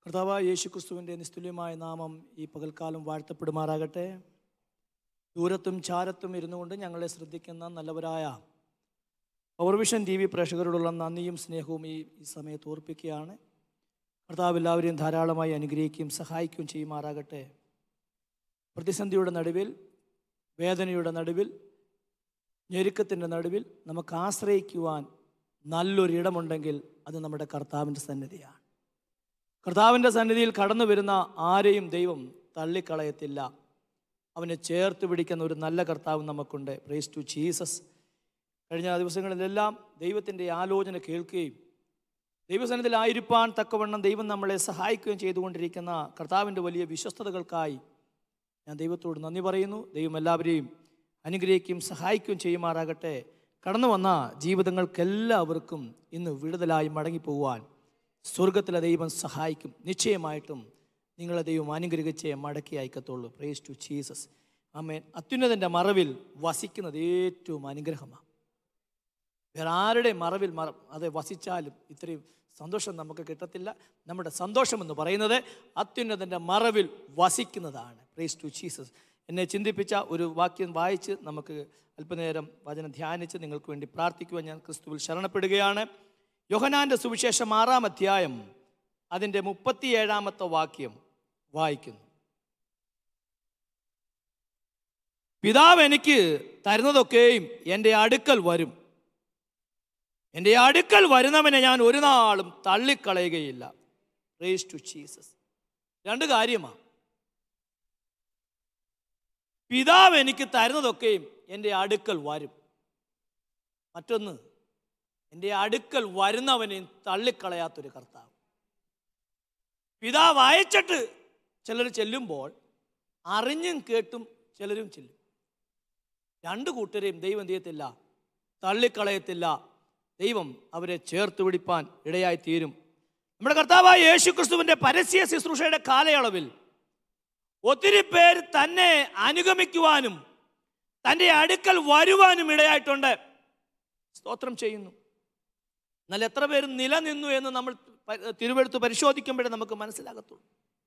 കർത്താവായ യേശുക്രിസ്തുവിൻ്റെ നിസ്തുല്യമായ നാമം ഈ പകൽക്കാലം വാഴ്ത്തപ്പെടുമാറാകട്ടെ ദൂരത്തും ചാരത്തും ഇരുന്നു കൊണ്ട് ഞങ്ങളെ ശ്രദ്ധിക്കുന്ന നല്ലവരായ പവർവിഷൻ ടി വി പ്രേക്ഷകരോടുള്ള നന്ദിയും സ്നേഹവും ഈ ഈ സമയത്ത് ഓർപ്പിക്കുകയാണ് കർത്താവ് എല്ലാവരെയും ധാരാളമായി അനുഗ്രഹിക്കുകയും സഹായിക്കുകയും ചെയ്യുമാറാകട്ടെ പ്രതിസന്ധിയുടെ നടുവിൽ വേദനയുടെ നടുവിൽ ഞെരുക്കത്തിൻ്റെ നടുവിൽ നമുക്ക് ആശ്രയിക്കുവാൻ നല്ലൊരിടമുണ്ടെങ്കിൽ അത് നമ്മുടെ കർത്താവിൻ്റെ സന്നിധിയാണ് കർത്താവിൻ്റെ സന്നിധിയിൽ കടന്നു വരുന്ന ആരെയും ദൈവം തള്ളിക്കളയത്തില്ല അവനെ ചേർത്ത് പിടിക്കുന്ന ഒരു നല്ല കർത്താവ് നമുക്കുണ്ട് പ്രേസ് ടു ജീസസ് കഴിഞ്ഞ ദിവസങ്ങളിലെല്ലാം ദൈവത്തിൻ്റെ ആലോചന കേൾക്കുകയും ദൈവസന്നിധിയിലായിരിക്കാൻ തക്കവണ്ണം ദൈവം നമ്മളെ സഹായിക്കുകയും ചെയ്തുകൊണ്ടിരിക്കുന്ന കർത്താവിൻ്റെ വലിയ വിശ്വസ്തതകൾക്കായി ഞാൻ ദൈവത്തോട് നന്ദി പറയുന്നു ദൈവം എല്ലാവരെയും അനുഗ്രഹിക്കുകയും സഹായിക്കുകയും ചെയ്യുമാറാകട്ടെ കടന്നു വന്ന ജീവിതങ്ങൾക്കെല്ലാവർക്കും ഇന്ന് വിടുതലായി മടങ്ങിപ്പോകുവാൻ സ്വർഗത്തിലെ ദൈവം സഹായിക്കും നിശ്ചയമായിട്ടും നിങ്ങളെ ദൈവം അനുഗ്രഹിച്ചേ മടക്കി അയക്കത്തുള്ളൂ പ്രേസ് ടു ജീസസ് അമ്മേൻ അത്യുന്നതൻ്റെ മറവിൽ വസിക്കുന്നത് ഏറ്റവും അനുഗ്രഹമാണ് വേറെ ആരുടെ മറവിൽ മറ അത് വസിച്ചാലും ഇത്രയും സന്തോഷം നമുക്ക് കിട്ടത്തില്ല നമ്മുടെ സന്തോഷം എന്ന് പറയുന്നത് അത്യുന്നതൻ്റെ മറവിൽ വസിക്കുന്നതാണ് പ്രേസ് ടു ജീസസ് എന്നെ ചിന്തിപ്പിച്ച ഒരു വാക്യം വായിച്ച് നമുക്ക് അല്പനേരം വചനം ധ്യാനിച്ച് നിങ്ങൾക്ക് വേണ്ടി പ്രാർത്ഥിക്കുവാൻ ഞാൻ ക്രിസ്തുവിൽ ശരണപ്പെടുകയാണ് യോഹനാന്റെ സുവിശേഷം ആറാം അധ്യായം അതിൻ്റെ മുപ്പത്തിയേഴാമത്തെ വാക്യം വായിക്കുന്നു പിതാവ് എനിക്ക് തരുന്നതൊക്കെയും എൻ്റെ അടുക്കൽ വരും എൻ്റെ അടുക്കൽ വരുന്നവനെ ഞാൻ ഒരു നാളും തള്ളിക്കളയുകയില്ല റേസ് ടു ജീസസ് രണ്ട് കാര്യമാണ് പിതാവ് എനിക്ക് തരുന്നതൊക്കെയും എൻ്റെ അടുക്കൽ വരും മറ്റൊന്ന് എൻ്റെ അടുക്കൽ വരുന്നവനെയും തള്ളിക്കളയാത്തൊരു കർത്താവ് പിതാവ് അയച്ചിട്ട് ചിലർ ചെല്ലുമ്പോൾ അറിഞ്ഞും കേട്ടും ചിലരും ചെല്ലും രണ്ട് കൂട്ടരെയും ദൈവം എന്ത് ചെയ്യത്തില്ല തള്ളിക്കളയത്തില്ല ദൈവം അവരെ ചേർത്ത് പിടിപ്പാൻ ഇടയായി തീരും നമ്മുടെ കർത്താവായ യേശു ക്രിസ്തുവിൻ്റെ പരസ്യ ശുശ്രൂഷയുടെ കാലയളവിൽ ഒത്തിരി പേർ തന്നെ അനുഗമിക്കുവാനും തൻ്റെ അടുക്കൽ വരുവാനും ഇടയായിട്ടുണ്ട് സ്തോത്രം ചെയ്യുന്നു എന്നാൽ എത്ര പേര് നിലനിന്നു എന്ന് നമ്മൾ പ- തിരുവെടുത്ത് പരിശോധിക്കുമ്പോഴേ നമുക്ക് മനസ്സിലാകത്തുള്ളൂ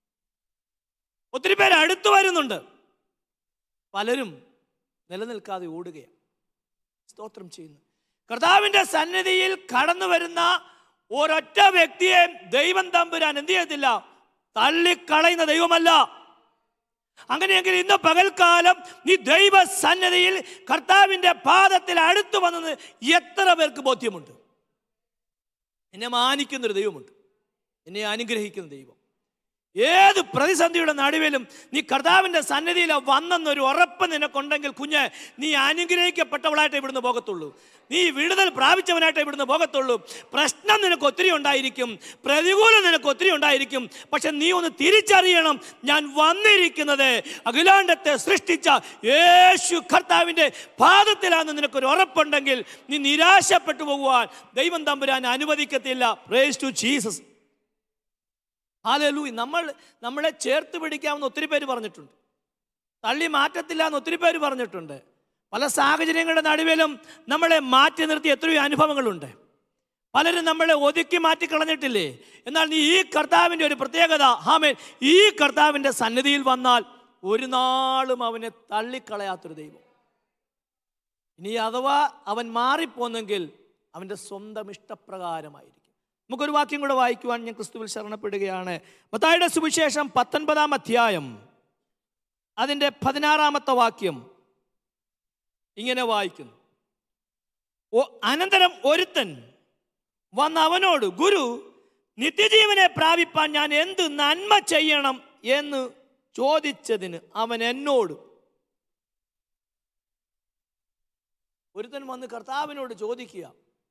ഒത്തിരി പേര് അടുത്തു വരുന്നുണ്ട് പലരും നിലനിൽക്കാതെ ഓടുകയാണ് സ്തോത്രം ചെയ്യുന്നു കർത്താവിൻ്റെ സന്നിധിയിൽ കടന്നു വരുന്ന ഒരൊറ്റ വ്യക്തിയെ ദൈവം തമ്പുരാൻ എന്ത് ചെയ്യത്തില്ല തള്ളിക്കളയുന്ന ദൈവമല്ല അങ്ങനെയെങ്കിൽ ഇന്ന് പകൽക്കാലം നീ ദൈവ സന്നദ്ധയിൽ കർത്താവിൻ്റെ പാദത്തിൽ അടുത്തു വന്നത് എത്ര പേർക്ക് ബോധ്യമുണ്ട് എന്നെ മാനിക്കുന്നൊരു ദൈവമുണ്ട് എന്നെ അനുഗ്രഹിക്കുന്ന ദൈവം ഏത് പ്രതിസന്ധിയുടെ നടുവിലും നീ കർത്താവിൻ്റെ സന്നിധിയിൽ വന്നെന്നൊരു ഉറപ്പ് നിനക്കുണ്ടെങ്കിൽ കുഞ്ഞ് നീ അനുഗ്രഹിക്കപ്പെട്ടവളായിട്ട് ഇവിടുന്ന് പോകത്തുള്ളൂ നീ വിടുതൽ പ്രാപിച്ചവനായിട്ട് ഇവിടുന്ന് പോകത്തുള്ളൂ പ്രശ്നം നിനക്ക് ഒത്തിരി ഉണ്ടായിരിക്കും പ്രതികൂലം നിനക്ക് ഒത്തിരി ഉണ്ടായിരിക്കും പക്ഷെ നീ ഒന്ന് തിരിച്ചറിയണം ഞാൻ വന്നിരിക്കുന്നത് അഖിലാണ്ടത്തെ സൃഷ്ടിച്ച യേശു കർത്താവിൻ്റെ പാദത്തിലാണെന്ന് നിനക്കൊരു ഉറപ്പുണ്ടെങ്കിൽ നീ നിരാശപ്പെട്ടു പോകുവാൻ ദൈവം തമ്പുരാൻ അനുവദിക്കത്തില്ല പ്രേസ് ടു ജീസസ് ഹാലലൂയി നമ്മൾ നമ്മളെ ചേർത്ത് പിടിക്കാമെന്ന് ഒത്തിരി പേര് പറഞ്ഞിട്ടുണ്ട് തള്ളി മാറ്റത്തില്ല എന്ന് ഒത്തിരി പേര് പറഞ്ഞിട്ടുണ്ട് പല സാഹചര്യങ്ങളുടെ നടുവിലും നമ്മളെ മാറ്റി നിർത്തി എത്രയോ അനുഭവങ്ങളുണ്ട് പലരും നമ്മളെ ഒതുക്കി മാറ്റി കളഞ്ഞിട്ടില്ലേ എന്നാൽ നീ ഈ കർത്താവിൻ്റെ ഒരു പ്രത്യേകത ഹാമേൻ ഈ കർത്താവിൻ്റെ സന്നിധിയിൽ വന്നാൽ ഒരു നാളും അവനെ തള്ളിക്കളയാത്തൊരു ദൈവം ഇനി അഥവാ അവൻ മാറിപ്പോന്നെങ്കിൽ അവൻ്റെ സ്വന്തം ഇഷ്ടപ്രകാരമായിരിക്കും നമുക്കൊരു വാക്യം കൂടെ വായിക്കുവാൻ ഞാൻ ക്രിസ്തുവിൽ ശരണപ്പെടുകയാണ് മത്തായുടെ സുവിശേഷം പത്തൊൻപതാം അധ്യായം അതിൻ്റെ പതിനാറാമത്തെ വാക്യം ഇങ്ങനെ വായിക്കുന്നു ഓ അനന്തരം ഒരുത്തൻ വന്ന അവനോട് ഗുരു നിത്യജീവനെ പ്രാപിപ്പാൻ ഞാൻ എന്ത് നന്മ ചെയ്യണം എന്ന് ചോദിച്ചതിന് അവൻ എന്നോട് ഒരുത്തൻ വന്ന് കർത്താവിനോട് ചോദിക്കുക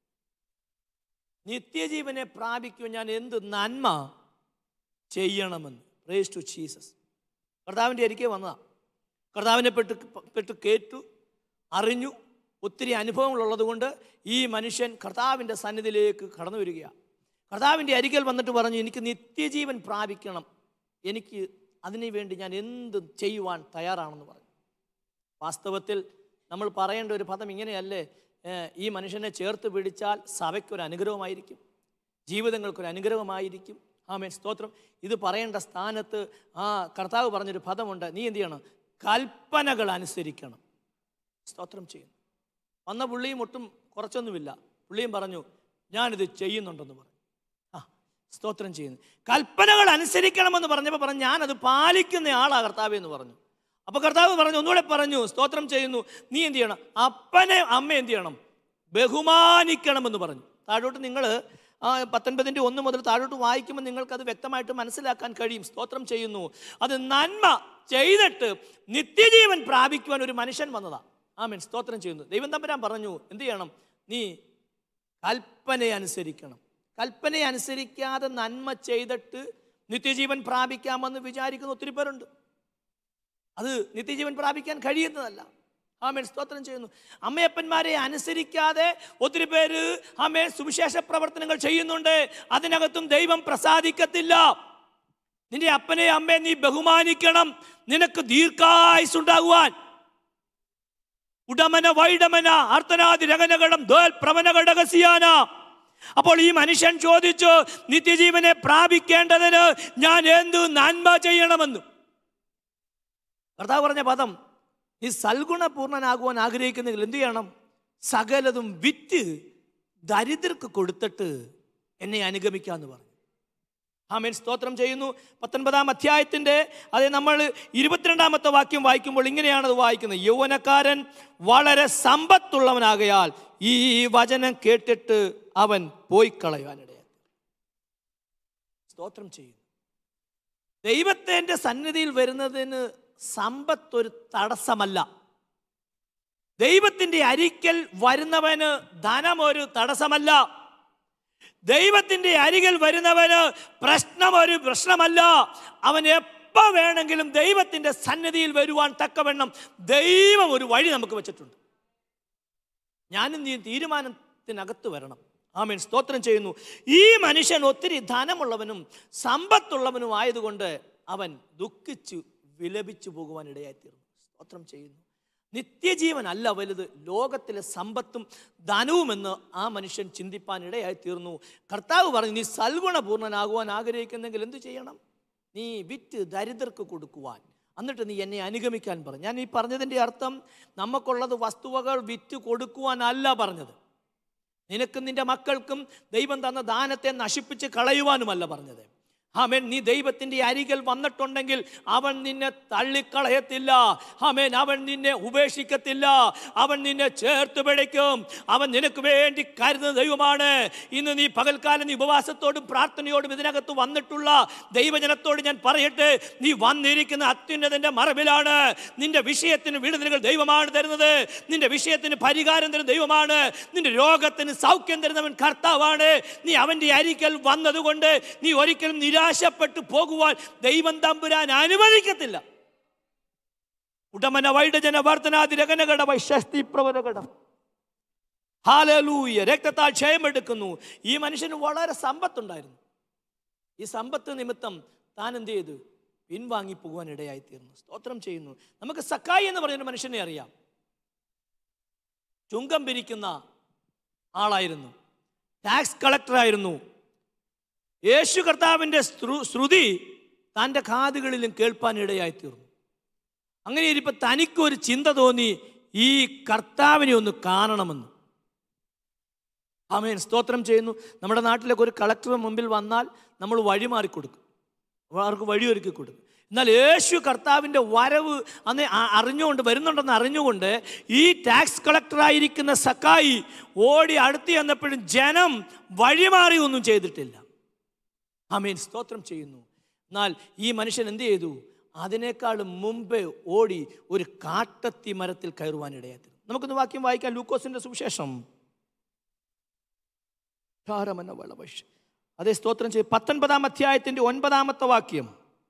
നിത്യജീവനെ പ്രാപിക്കുവാൻ ഞാൻ എന്ത് നന്മ ചെയ്യണമെന്ന് പ്രേസ് ടു ജീസസ് കർത്താവിൻ്റെ അരികെ വന്നതാ കർത്താവിനെ പെട്ട് പെട്ട് കേട്ടു അറിഞ്ഞു ഒത്തിരി അനുഭവങ്ങളുള്ളത് കൊണ്ട് ഈ മനുഷ്യൻ കർത്താവിൻ്റെ സന്നിധിയിലേക്ക് കടന്നു വരികയാണ് കർത്താവിൻ്റെ അരികൽ വന്നിട്ട് പറഞ്ഞു എനിക്ക് നിത്യജീവൻ പ്രാപിക്കണം എനിക്ക് അതിനു വേണ്ടി ഞാൻ എന്ത് ചെയ്യുവാൻ തയ്യാറാണെന്ന് പറഞ്ഞു വാസ്തവത്തിൽ നമ്മൾ പറയേണ്ട ഒരു പദം ഇങ്ങനെയല്ലേ ഏഹ്, ഈ മനുഷ്യനെ ചേർത്ത് പിടിച്ചാൽ സഭയ്ക്കൊരു അനുഗ്രഹമായിരിക്കും ജീവിതങ്ങൾക്കൊരു അനുഗ്രഹമായിരിക്കും ആമേൻ സ്തോത്രം ഇത് പറയേണ്ട സ്ഥാനത്ത് ആ കർത്താവ് പറഞ്ഞൊരു പദമുണ്ട് നീ എന്ത് ചെയ്യണം കൽപ്പനകൾ അനുസരിക്കണം സ്തോത്രം ചെയ്യുന്നു വന്ന പുള്ളിയും ഒട്ടും കുറച്ചൊന്നുമില്ല പുള്ളിയും പറഞ്ഞു ഞാനിത് ചെയ്യുന്നുണ്ടെന്ന് പറഞ്ഞു ആ സ്തോത്രം ചെയ്യുന്നു കൽപ്പനകൾ അനുസരിക്കണമെന്ന് പറഞ്ഞപ്പോൾ പറഞ്ഞു ഞാനത് പാലിക്കുന്ന ആളാ കർത്താവ് എന്ന് പറഞ്ഞു അപ്പോൾ കർത്താവ് പറഞ്ഞു ഒന്നുകൂടെ പറഞ്ഞു സ്തോത്രം ചെയ്യുന്നു നീ എന്ത് ചെയ്യണം അപ്പനെ അമ്മ എന്ത് ചെയ്യണം ബഹുമാനിക്കണമെന്ന് പറഞ്ഞു താഴോട്ട് നിങ്ങൾ ആ പത്തൊൻപതിൻ്റെ ഒന്ന് മുതൽ താഴോട്ട് വായിക്കുമ്പോൾ നിങ്ങൾക്കത് വ്യക്തമായിട്ട് മനസ്സിലാക്കാൻ കഴിയും സ്തോത്രം ചെയ്യുന്നു അത് നന്മ ചെയ്തിട്ട് നിത്യജീവൻ പ്രാപിക്കുവാൻ ഒരു മനുഷ്യൻ വന്നതാ ആമേൻ സ്തോത്രം ചെയ്യുന്നു ദൈവം തമ്പുരാൻ പറഞ്ഞു എന്ത് ചെയ്യണം നീ കൽപ്പനയെ അനുസരിക്കണം കൽപ്പനയെ അനുസരിക്കാതെ നന്മ ചെയ്തിട്ട് നിത്യജീവൻ പ്രാപിക്കാമെന്ന് വിചാരിക്കുന്ന ഒത്തിരി പേരുണ്ട് അത് നിത്യജീവൻ പ്രാപിക്കാൻ കഴിയുന്നതല്ല ആമേൻ സ്തോത്രം ചെയ്യുന്നു അമ്മയപ്പന്മാരെ അനുസരിക്കാതെ ഒത്തിരി പേര് ആമേൻ സുവിശേഷ പ്രവർത്തനങ്ങൾ ചെയ്യുന്നുണ്ട് അതിനകത്തും ദൈവം പ്രസാദിക്കത്തില്ല നിന്റെ അപ്പനെ അമ്മയെ നീ ബഹുമാനിക്കണം നിനക്ക് ദീർഘായുസ് ഉണ്ടാകുവാൻ ഉടമന വൈഡമന അർത്ഥനാദി രകനകടം ദ്വൽ പ്രവനകടകസിയാന അപ്പോൾ ഈ മനുഷ്യൻ ചോദിച്ചു നിത്യജീവനെ പ്രാപിക്കേണ്ടതിന് ഞാൻ എന്തു നന്മ ചെയ്യണമെന്ന് കർത്താവ് പറഞ്ഞ പദം നീ സൽഗുണപൂർണനാകുവാൻ ആഗ്രഹിക്കുന്നെങ്കിൽ എന്ത് ചെയ്യണം സകലതും വിറ്റ് ദരിദ്രർക്ക് കൊടുത്തിട്ട് എന്നെ അനുഗമിക്കാന്ന് പറഞ്ഞു ആമേൻ സ്തോത്രം ചെയ്യുന്നു പത്തൊൻപതാം അധ്യായത്തിൻ്റെ അതെ നമ്മൾ ഇരുപത്തിരണ്ടാമത്തെ വാക്യം വായിക്കുമ്പോൾ ഇങ്ങനെയാണ് അത് വായിക്കുന്നത് യൗവനക്കാരൻ വളരെ സമ്പത്തുള്ളവനാകയാൽ ഈ വചനം കേട്ടിട്ട് അവൻ പോയി കളയാനിടയായി സ്തോത്രം ചെയ്യുന്നു ദൈവത്തിൻ്റെ സന്നിധിയിൽ വരുന്നതിന് സമ്പത്ത് ഒരു തടസ്സമല്ല ദൈവത്തിൻ്റെ അരിക്കൽ വരുന്നവന് ധനം ഒരു തടസ്സമല്ല ദൈവത്തിൻ്റെ അരികിൽ വരുന്നവന് പ്രശ്നം ഒരു പ്രശ്നമല്ല അവൻ എപ്പോൾ വേണമെങ്കിലും ദൈവത്തിൻ്റെ സന്നിധിയിൽ വരുവാൻ തക്കവണ്ണം ദൈവം ഒരു വഴി നമുക്ക് വെച്ചിട്ടുണ്ട് ഞാനും നീ തീരുമാനത്തിനകത്ത് വരണം ആമേൻ സ്തോത്രം ചെയ്യുന്നു ഈ മനുഷ്യൻ ഒത്തിരി ധനമുള്ളവനും സമ്പത്തുള്ളവനും ആയതുകൊണ്ട് അവൻ ദുഃഖിച്ചു വിലപിച്ചു പോകുവാൻ ഇടയായിത്തീർന്നു സ്തോത്രം ചെയ്യുന്നു നിത്യജീവൻ അല്ല വലുത് ലോകത്തിലെ സമ്പത്തും ധനവുമെന്ന് ആ മനുഷ്യൻ ചിന്തിപ്പാൻ ഇടയായി തീർന്നു കർത്താവ് പറഞ്ഞു നീ സൽഗുണപൂർണ്ണനാകുവാൻ ആഗ്രഹിക്കുന്നെങ്കിൽ എന്തു ചെയ്യണം നീ വിറ്റ് ദരിദ്രർക്ക് കൊടുക്കുവാൻ എന്നിട്ട് നീ എന്നെ അനുഗമിക്കാൻ പറഞ്ഞു ഞാൻ ഈ പറഞ്ഞതിൻ്റെ അർത്ഥം നമുക്കുള്ളത് വസ്തുവകൾ വിറ്റ് കൊടുക്കുവാനല്ല പറഞ്ഞത് നിനക്കും നിന്റെ മക്കൾക്കും ദൈവം തന്ന ദാനത്തെ നശിപ്പിച്ച് കളയുവാനുമല്ല പറഞ്ഞത് ആമേൻ നീ ദൈവത്തിൻ്റെ അരികിൽ വന്നിട്ടുണ്ടെങ്കിൽ അവൻ നിന്നെ തള്ളിക്കളയത്തില്ല ആമേൻ അവൻ നിന്നെ ഉപേക്ഷിക്കത്തില്ല അവൻ നിന്നെ ചേർത്ത് പിടിക്കും അവൻ നിനക്ക് വേണ്ടി കരുതുന്ന ദൈവമാണ് ഇന്ന് നീ പകൽക്കാലം നീ ഉപവാസത്തോടും പ്രാർത്ഥനയോടും ഇതിനകത്ത് വന്നിട്ടുള്ള ദൈവജനത്തോട് ഞാൻ പറയട്ടെ നീ വന്നിരിക്കുന്ന അത്യുന്നതന്റെ മറവിലാണ് നിന്റെ വിഷയത്തിന് വിടുതലുകൾ ദൈവമാണ് തരുന്നത് നിന്റെ വിഷയത്തിന് പരിഹാരം തരുന്ന ദൈവമാണ് നിന്റെ രോഗത്തിന് സൗഖ്യം തരുന്നവൻ കർത്താവാണ് നീ അവൻ്റെ അരിക്കൽ വന്നതുകൊണ്ട് നീ ഒരിക്കലും നിരാശപ്പെട്ടു പോകുവാൻ ദൈവം തമ്പുരാൻ അനുവദിക്കത്തില്ല ഉടമന വൈഡജന വർത്തനാതി രകനകട വൈശസ്തി പ്രവരകടം ഹാലലൂയ രക്തത്താൽ ക്ഷയമെടുക്കുന്നു ഈ മനുഷ്യന് വളരെ സമ്പത്തുണ്ടായിരുന്നു ഈ സമ്പത്ത് നിമിത്തം താൻ എന്ത് ചെയ്തു പിൻവാങ്ങി പോകുവാൻ ഇടയായിത്തീർന്നു സ്തോത്രം ചെയ്യുന്നു നമുക്ക് സക്കായി എന്ന് പറയുന്ന മനുഷ്യനെ അറിയാം ചുങ്കം പിരിക്കുന്ന ആളായിരുന്നു ടാക്സ് കളക്ടറായിരുന്നു യേശു കർത്താവിൻ്റെ ശ്രു- ശ്രുതി തൻ്റെ കാതുകളിലും കേൾപ്പാൻ ഇടയായിത്തീർന്നു അങ്ങനെ ഇരിപ്പോൾ തനിക്കൊരു ചിന്ത തോന്നി ഈ കർത്താവിനെ ഒന്ന് കാണണമെന്ന് ആമേൻ സ്തോത്രം ചെയ്യുന്നു നമ്മുടെ നാട്ടിലൊക്കെ ഒരു കളക്ടർ മുമ്പിൽ വന്നാൽ നമ്മൾ വഴിമാറി കൊടുക്കും അവർക്ക് വഴിയൊരുക്കി കൊടുക്കും എന്നാൽ യേശു കർത്താവിൻ്റെ വരവ് അന്ന് അ- അറിഞ്ഞുകൊണ്ട് വരുന്നുണ്ടെന്ന് അറിഞ്ഞുകൊണ്ട് ഈ ടാക്സ് കളക്ടറായിരിക്കുന്ന സക്കായി ഓടി അടുത്ത് ചെന്നപ്പോഴും ജനം വഴിമാറി ഒന്നും ചെയ്തിട്ടില്ല ആമേൻ സ്തോത്രം ചെയ്യുന്നു എന്നാൽ ഈ മനുഷ്യൻ എന്ത് ചെയ്തു അതിനേക്കാളും മുമ്പേ ഓടി ഒരു കാട്ടത്തി മരത്തിൽ കയറുവാനിടയായി നമുക്കൊന്ന് വാക്യം വായിക്കാം ലൂക്കോസിന്റെ സുവിശേഷം ധാരമന വളവശ് അതേ സ്തോത്രം ചെയ്യും പത്തൊൻപതാം അധ്യായത്തിന്റെ ഒൻപതാമത്തെ വാക്യം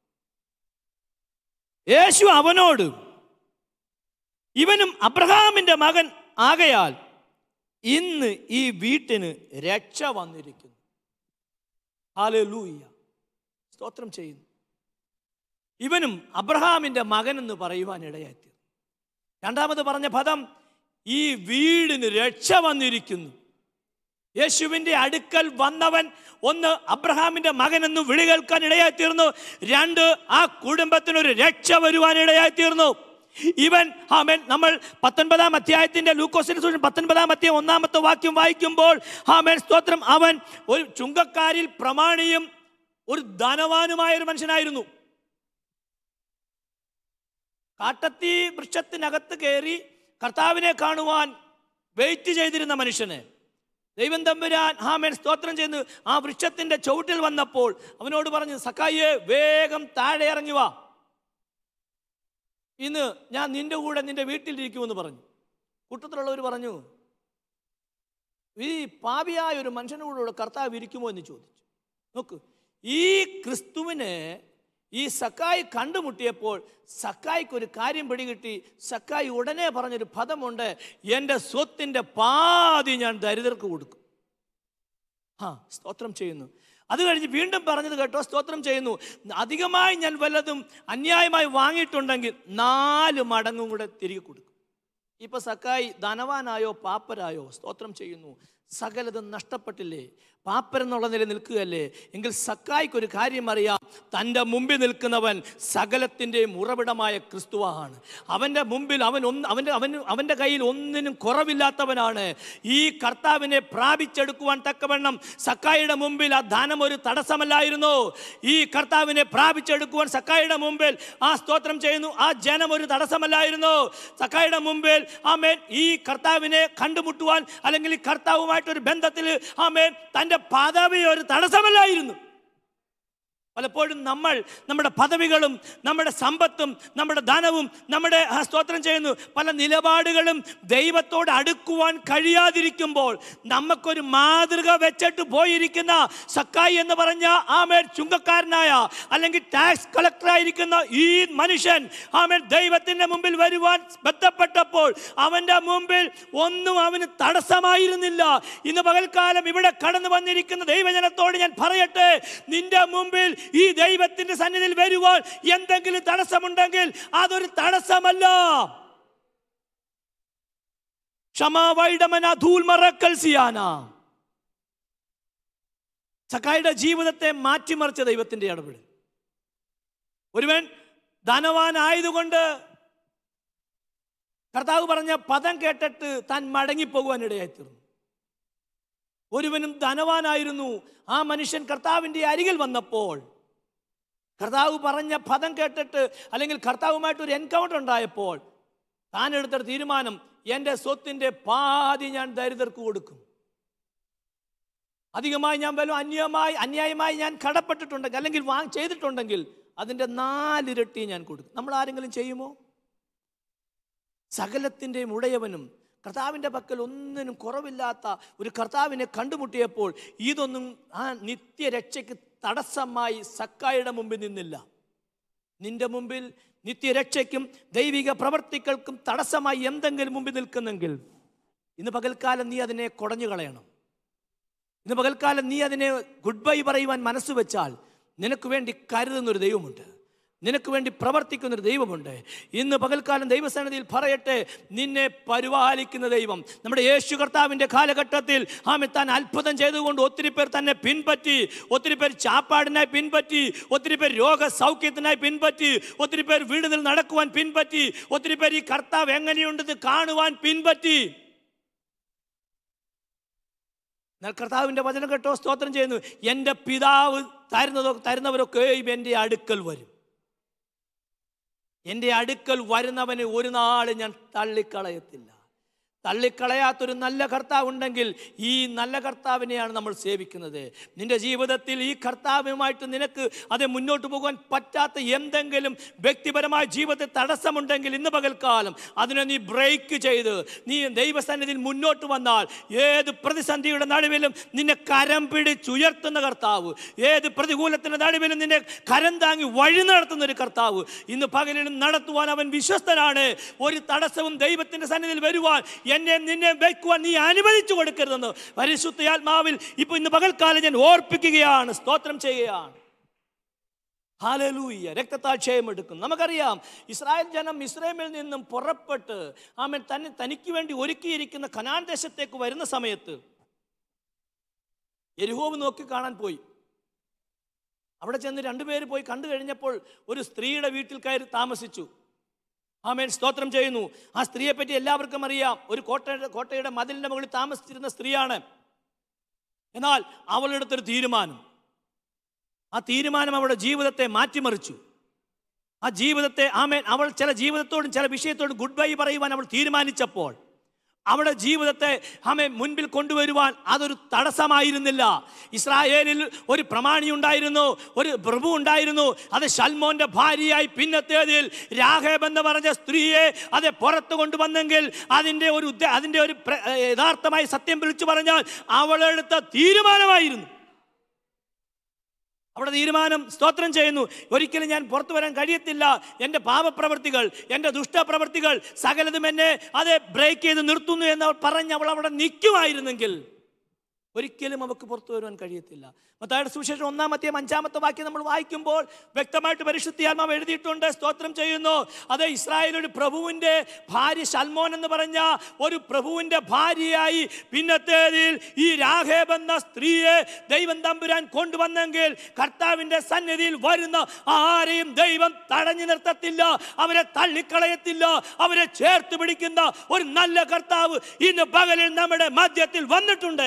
യേശു അവനോട് ഇവനും അബ്രഹാമിന്റെ മകൻ ആകയാൽ ഇന്ന് ഈ വീട്ടിന് രക്ഷ വന്നിരിക്കുന്നു ഹാലൂയ്യ സ്തോത്രം ചെയ്യുന്നു ഇവനും അബ്രഹാമിന്റെ മകൻ എന്ന് പറയുവാൻ ഇടയായി രണ്ടാമത് പറഞ്ഞ പദം ഈ വീടിന് രക്ഷ വന്നിരിക്കുന്നു യേശുവിൻ്റെ അടുക്കൽ വന്നവൻ ഒന്ന് അബ്രഹാമിന്റെ മകൻ എന്ന് വിളി കേൾക്കാൻ ഇടയായി തീർന്നു രണ്ട് ആ കുടുംബത്തിനൊരു രക്ഷ വരുവാൻ ഇടയായി തീർന്നു ഇവൻ ആമേൻ നമ്മൾ പത്തൊൻപതാം അധ്യായത്തിന്റെ ലൂക്കോസിന് സൂചന പത്തൊൻപതാം അധ്യായം ഒന്നാമത്തെ വാക്യം വായിക്കുമ്പോൾ ആമേൻ സ്തോത്രം അവൻ ഒരു ചുങ്കക്കാരിൽ പ്രമാണിയും ഒരു ധനവാനുമായ ഒരു മനുഷ്യനായിരുന്നു കാട്ടത്തി വൃക്ഷത്തിനകത്ത് കയറി കർത്താവിനെ കാണുവാൻ വെയിറ്റ് ചെയ്തിരുന്ന മനുഷ്യന് ദൈവം തമ്പുരാൻ ഹാമേൻ സ്തോത്രം ചെയ്യുന്നു ആ വൃക്ഷത്തിന്റെ ചുവട്ടിൽ വന്നപ്പോൾ അവനോട് പറഞ്ഞു സക്കായിയെ വേഗം താഴെ ഇറങ്ങി വാ ഇന്ന് ഞാൻ നിന്റെ കൂടെ നിന്റെ വീട്ടിലിരിക്കുമെന്ന് പറഞ്ഞു കൂട്ടത്തിലുള്ളവർ പറഞ്ഞു ഈ പാപിയായ ഒരു മനുഷ്യനോടുകൂടെ കർത്താവ് ഇരിക്കുമോ എന്ന് ചോദിച്ചു നോക്ക് ഈ ക്രിസ്തുവിനെ ഈ സക്കായി കണ്ടുമുട്ടിയപ്പോൾ സക്കായിക്ക് ഒരു കാര്യം പിടികിട്ടി സക്കായി ഉടനെ പറഞ്ഞൊരു പദമുണ്ട് എൻ്റെ സ്വത്തിൻ്റെ പാതി ഞാൻ ദരിദ്രർക്ക് കൊടുക്കും ആ സ്തോത്രം ചെയ്യുന്നു അത് കഴിഞ്ഞ് വീണ്ടും പറഞ്ഞത് കേട്ടോ സ്തോത്രം ചെയ്യുന്നു അധികമായി ഞാൻ വല്ലതും അന്യായമായി വാങ്ങിയിട്ടുണ്ടെങ്കിൽ നാല് മടങ്ങും കൂടെ തിരികെ കൊടുക്കും ഇപ്പൊ സക്കായി ധനവാനായോ പാപ്പരായോ സ്തോത്രം ചെയ്യുന്നു സകലതും നഷ്ടപ്പെട്ടില്ലേ പാപ്പരെന്നുള്ള നില നിൽക്കുകയല്ലേ എങ്കിൽ സക്കായിക്ക് ഒരു കാര്യം അറിയാം തൻ്റെ മുമ്പിൽ നിൽക്കുന്നവൻ സകലത്തിൻ്റെയും ഉറവിടമായ ക്രിസ്തുവാണ് അവൻ്റെ മുമ്പിൽ അവൻ ഒന്ന് അവൻ്റെ അവൻ അവൻ്റെ കയ്യിൽ ഒന്നിനും കുറവില്ലാത്തവനാണ് ഈ കർത്താവിനെ പ്രാപിച്ചെടുക്കുവാൻ തക്കവണ്ണം സക്കായിയുടെ മുമ്പിൽ ആ ധനം ഒരു തടസ്സമല്ലായിരുന്നു ഈ കർത്താവിനെ പ്രാപിച്ചെടുക്കുവാൻ സക്കായിയുടെ മുമ്പിൽ ആ സ്തോത്രം ചെയ്യുന്നു ആ ജനം ഒരു തടസ്സമല്ലായിരുന്നു സക്കായിയുടെ മുമ്പിൽ ആമേൻ ഈ കർത്താവിനെ കണ്ടുമുട്ടുവാൻ അല്ലെങ്കിൽ ഈ കർത്താവുമായിട്ടൊരു ബന്ധത്തിൽ ആമേൻ തൻ്റെ പദവി ഒരു തടസ്സമല്ലായിരുന്നു പലപ്പോഴും നമ്മൾ നമ്മുടെ പദവികളും നമ്മുടെ സമ്പത്തും നമ്മുടെ ധനവും നമ്മുടെ ആ, സ്തോത്രം ചെയ്യുന്നു പല നിലപാടുകളും ദൈവത്തോട് അടുക്കുവാൻ കഴിയാതിരിക്കുമ്പോൾ നമുക്കൊരു മാതൃക വെച്ചിട്ട് പോയിരിക്കുന്ന സക്കായി എന്ന് പറഞ്ഞ ആമേൻ ചുങ്കക്കാരനായ അല്ലെങ്കിൽ ടാക്സ് കളക്ടറായിരിക്കുന്ന ഈ മനുഷ്യൻ ആമേൻ ദൈവത്തിന്റെ മുമ്പിൽ വരുവാൻ ബന്ധപ്പെട്ടപ്പോൾ അവന്റെ മുമ്പിൽ ഒന്നും അവന് തടസ്സമായിരുന്നില്ല ഇന്ന് പകൽക്കാലം ഇവിടെ കടന്നു വന്നിരിക്കുന്ന ദൈവജനത്തോട് ഞാൻ പറയട്ടെ നിന്റെ മുമ്പിൽ ഈ ദൈവത്തിന്റെ സന്നിധിയിൽ വരുവാൻ എന്തെങ്കിലും തടസ്സമുണ്ടെങ്കിൽ അതൊരു തടസ്സമല്ല ക്ഷമാവൈഡമന ധൂൽമറക്കൽ സിയാന സക്കായിയുടെ ജീവിതത്തെ മാറ്റിമറിച്ച ദൈവത്തിന്റെ ഇടപെടൽ ഒരുവൻ ധനവാനായതുകൊണ്ട് കർത്താവ് പറഞ്ഞ പദം കേട്ടിട്ട് താൻ മടങ്ങിപ്പോകുവാൻ ഇടയായിത്തീർന്നു ഒരുവനും ധനവാനായിരുന്നു ആ മനുഷ്യൻ കർത്താവിൻ്റെ അരികിൽ വന്നപ്പോൾ കർത്താവ് പറഞ്ഞ പദം കേട്ടിട്ട് അല്ലെങ്കിൽ കർത്താവുമായിട്ട് ഒരു എൻകൗണ്ടർ ഉണ്ടായപ്പോൾ താൻ എടുത്തൊരു തീരുമാനം എൻ്റെ സ്വത്തിൻ്റെ പാതി ഞാൻ ദരിദ്രർക്ക് കൊടുക്കും അധികമായി ഞാൻ വല്ല അന്യമായി അന്യായമായി ഞാൻ കടപ്പെട്ടിട്ടുണ്ടെങ്കിൽ അല്ലെങ്കിൽ വാങ് ചെയ്തിട്ടുണ്ടെങ്കിൽ അതിൻ്റെ നാലിരട്ടി ഞാൻ കൊടുക്കും നമ്മൾ ആരെങ്കിലും ചെയ്യുമോ സകലത്തിൻ്റെയും ഉടയവനും കർത്താവിൻ്റെ പക്കൽ ഒന്നിനും കുറവില്ലാത്ത ഒരു കർത്താവിനെ കണ്ടുമുട്ടിയപ്പോൾ ഇതൊന്നും ആ നിത്യരക്ഷയ്ക്ക് തടസ്സമായി സക്കായുടെ മുമ്പിൽ നിന്നില്ല നിന്റെ മുമ്പിൽ നിത്യരക്ഷയ്ക്കും ദൈവിക പ്രവർത്തികൾക്കും തടസ്സമായി എന്തെങ്കിലും മുമ്പിൽ നിൽക്കുന്നെങ്കിൽ ഇന്ന് പകൽക്കാലം നീ അതിനെ കുടഞ്ഞു കളയണം ഇന്ന് പകൽക്കാലം നീ അതിനെ ഗുഡ് ബൈ പറയുവാൻ മനസ്സ് വെച്ചാൽ നിനക്ക് വേണ്ടി കരുതുന്നൊരു ദൈവമുണ്ട് നിനക്ക് വേണ്ടി പ്രവർത്തിക്കുന്നൊരു ദൈവമുണ്ട് ഇന്ന് പകൽക്കാലം ദൈവസന്നിധിയിൽ പറയട്ടെ നിന്നെ പരിപാലിക്കുന്ന ദൈവം നമ്മുടെ യേശു കർത്താവിൻ്റെ കാലഘട്ടത്തിൽ ആമെ താൻ അത്ഭുതം ചെയ്തുകൊണ്ട് ഒത്തിരി പേർ തന്നെ പിൻപറ്റി ഒത്തിരി പേർ ചാപ്പാടിനായി പിൻപറ്റി ഒത്തിരി പേർ രോഗസൗഖ്യത്തിനായി പിൻപറ്റി ഒത്തിരി പേർ വീടുകളിൽ നടക്കുവാൻ പിൻപറ്റി ഒത്തിരി പേർ ഈ കർത്താവ് എങ്ങനെയുണ്ടെന്ന് കാണുവാൻ പിൻപറ്റി എന്നാൽ കർത്താവിൻ്റെ വചനം കേട്ടോ സ്തോത്രം ചെയ്യുന്നു എൻ്റെ പിതാവ് തരുന്നതോ തരുന്നവരൊക്കെയും എൻ്റെ അടുക്കൽ വരും എൻ്റെ അടുക്കൽ വരുന്നവനെ ഒരു നാൾ ഞാൻ തള്ളിക്കളയത്തില്ല തള്ളിക്കളയാത്തൊരു നല്ല കർത്താവ് ഉണ്ടെങ്കിൽ ഈ നല്ല കർത്താവിനെയാണ് നമ്മൾ സേവിക്കുന്നത് നിന്റെ ജീവിതത്തിൽ ഈ കർത്താവുമായിട്ട് നിനക്ക് അത് മുന്നോട്ട് പോകാൻ പറ്റാത്ത എന്തെങ്കിലും വ്യക്തിപരമായ ജീവിതത്തിൽ തടസ്സമുണ്ടെങ്കിൽ ഇന്ന് പകൽക്കാലം അതിനെ നീ ബ്രേക്ക് ചെയ്ത് നീ ദൈവസന്നിധിയിൽ മുന്നോട്ട് വന്നാൽ ഏത് പ്രതിസന്ധിയുടെ നടുവിലും നിന്നെ കരം പിടിച്ചുയർത്തുന്ന കർത്താവ് ഏത് പ്രതികൂലത്തിൻ്റെ നടുവിലും നിന്നെ കരം താങ്ങി വഴി നടത്തുന്ന ഒരു കർത്താവ് ഇന്ന് പകലിലും നടത്തുവാൻ അവൻ വിശ്വസ്തനാണ് ഒരു തടസ്സവും ദൈവത്തിൻ്റെ സന്നിധിയിൽ വരുവാൻ എന്നെ നിന്നെ വയ്ക്കുവാൻ നീ അനുവദിച്ചു കൊടുക്കരുതെന്ന് പരിശുദ്ധയാത്മാവിൽ ഇപ്പൊ ഇന്ന് പകൽക്കാലം ഞാൻ ഓർപ്പിക്കുകയാണ് സ്തോത്രം ചെയ്യുകയാണ് ഹാലലൂയ്യ രക്തത്താൽ ക്ഷയമെടുക്കും നമുക്കറിയാം ഇസ്രായേൽ ജനം ഇസ്രയേമിൽ നിന്നും പുറപ്പെട്ട് ആമൻ തന്നെ തനിക്ക് വേണ്ടി ഒരുക്കിയിരിക്കുന്ന കനാൻ ദേശത്തേക്ക് വരുന്ന സമയത്ത് എരിഹോവ് നോക്കി കാണാൻ പോയി അവിടെ ചെന്ന് രണ്ടുപേര് പോയി കണ്ടു കഴിഞ്ഞപ്പോൾ ഒരു സ്ത്രീയുടെ വീട്ടിൽ കയറി താമസിച്ചു ആമേൻ സ്തോത്രം ചെയ്യുന്നു ആ സ്ത്രീയെ പറ്റി എല്ലാവർക്കും അറിയാം ഒരു കോട്ടയുടെ കോട്ടയുടെ മതിലിന്റെ മുകളിൽ താമസിച്ചിരുന്ന സ്ത്രീയാണ് എന്നാൽ അവളുടെ അടുത്തൊരു തീരുമാനം ആ തീരുമാനം അവളുടെ ജീവിതത്തെ മാറ്റിമറിച്ചു ആ ജീവിതത്തെ ആമേൻ അവൾ ചില ജീവിതത്തോടും ചില വിഷയത്തോടും ഗുഡ് ബൈ പറയുവാൻ അവൾ തീരുമാനിച്ചപ്പോൾ അവളുടെ ജീവിതത്തെ ആമേ മുൻപിൽ കൊണ്ടുവരുവാൻ അതൊരു തടസ്സമായിരുന്നില്ല ഇസ്രായേലിൽ ഒരു പ്രമാണി ഉണ്ടായിരുന്നു ഒരു പ്രഭു ഉണ്ടായിരുന്നു അത് ഷൽമോന്റെ ഭാര്യയായി പിന്നത്തേതിൽ രാഘേബ് എന്ന് പറഞ്ഞ സ്ത്രീയെ അത് പുറത്തു കൊണ്ടുവന്നെങ്കിൽ അതിൻ്റെ ഒരു ഉദ്ദേ- അതിൻ്റെ ഒരു പ്ര- യഥാർത്ഥമായി സത്യം വിളിച്ചു പറഞ്ഞാൽ അവളെടുത്ത തീരുമാനമായിരുന്നു അവിടെ തീരുമാനം സ്തോത്രം ചെയ്യുന്നു ഒരിക്കലും ഞാൻ പുറത്തു വരാൻ കഴിയത്തില്ല എൻ്റെ പാപപ്രവൃത്തികൾ എൻ്റെ ദുഷ്ടപ്രവൃത്തികൾ സകലതും എന്നെ അത് ബ്രേക്ക് ചെയ്ത് നിർത്തുന്നു എന്ന് അവൾ പറഞ്ഞ് അവൾ അവിടെ നിൽക്കുമായിരുന്നെങ്കിൽ ഒരിക്കലും അവൾക്ക് പുറത്തു വരുവാൻ കഴിയത്തില്ല മത്തായുടെ സുവിശേഷം ഒന്നാമത്തെയും അഞ്ചാമത്തെ വാക്യം നമ്മൾ വായിക്കുമ്പോൾ വ്യക്തമായിട്ട് പരിശുദ്ധിയാത്മാവ് എഴുതിയിട്ടുണ്ട് സ്തോത്രം ചെയ്യുന്നു അത് ഇസ്രായേൽ ഒരു പ്രഭുവിൻ്റെ ഭാര്യ ശൽമോൻ എന്ന് പറഞ്ഞ ഒരു പ്രഭുവിൻ്റെ ഭാര്യയായി പിന്നത്തേതിൽ ഈ രാഘേബ് എന്ന സ്ത്രീയെ ദൈവം തമ്പുരാൻ കൊണ്ടുവന്നെങ്കിൽ കർത്താവിൻ്റെ സന്നിധിയിൽ വരുന്ന ആരെയും ദൈവം തടഞ്ഞു നിർത്തത്തില്ല അവരെ തള്ളിക്കളയത്തില്ല അവരെ ചേർത്ത് പിടിക്കുന്ന ഒരു നല്ല കർത്താവ് ഇന്ന് പകലിൽ നമ്മുടെ മധ്യത്തിൽ വന്നിട്ടുണ്ട്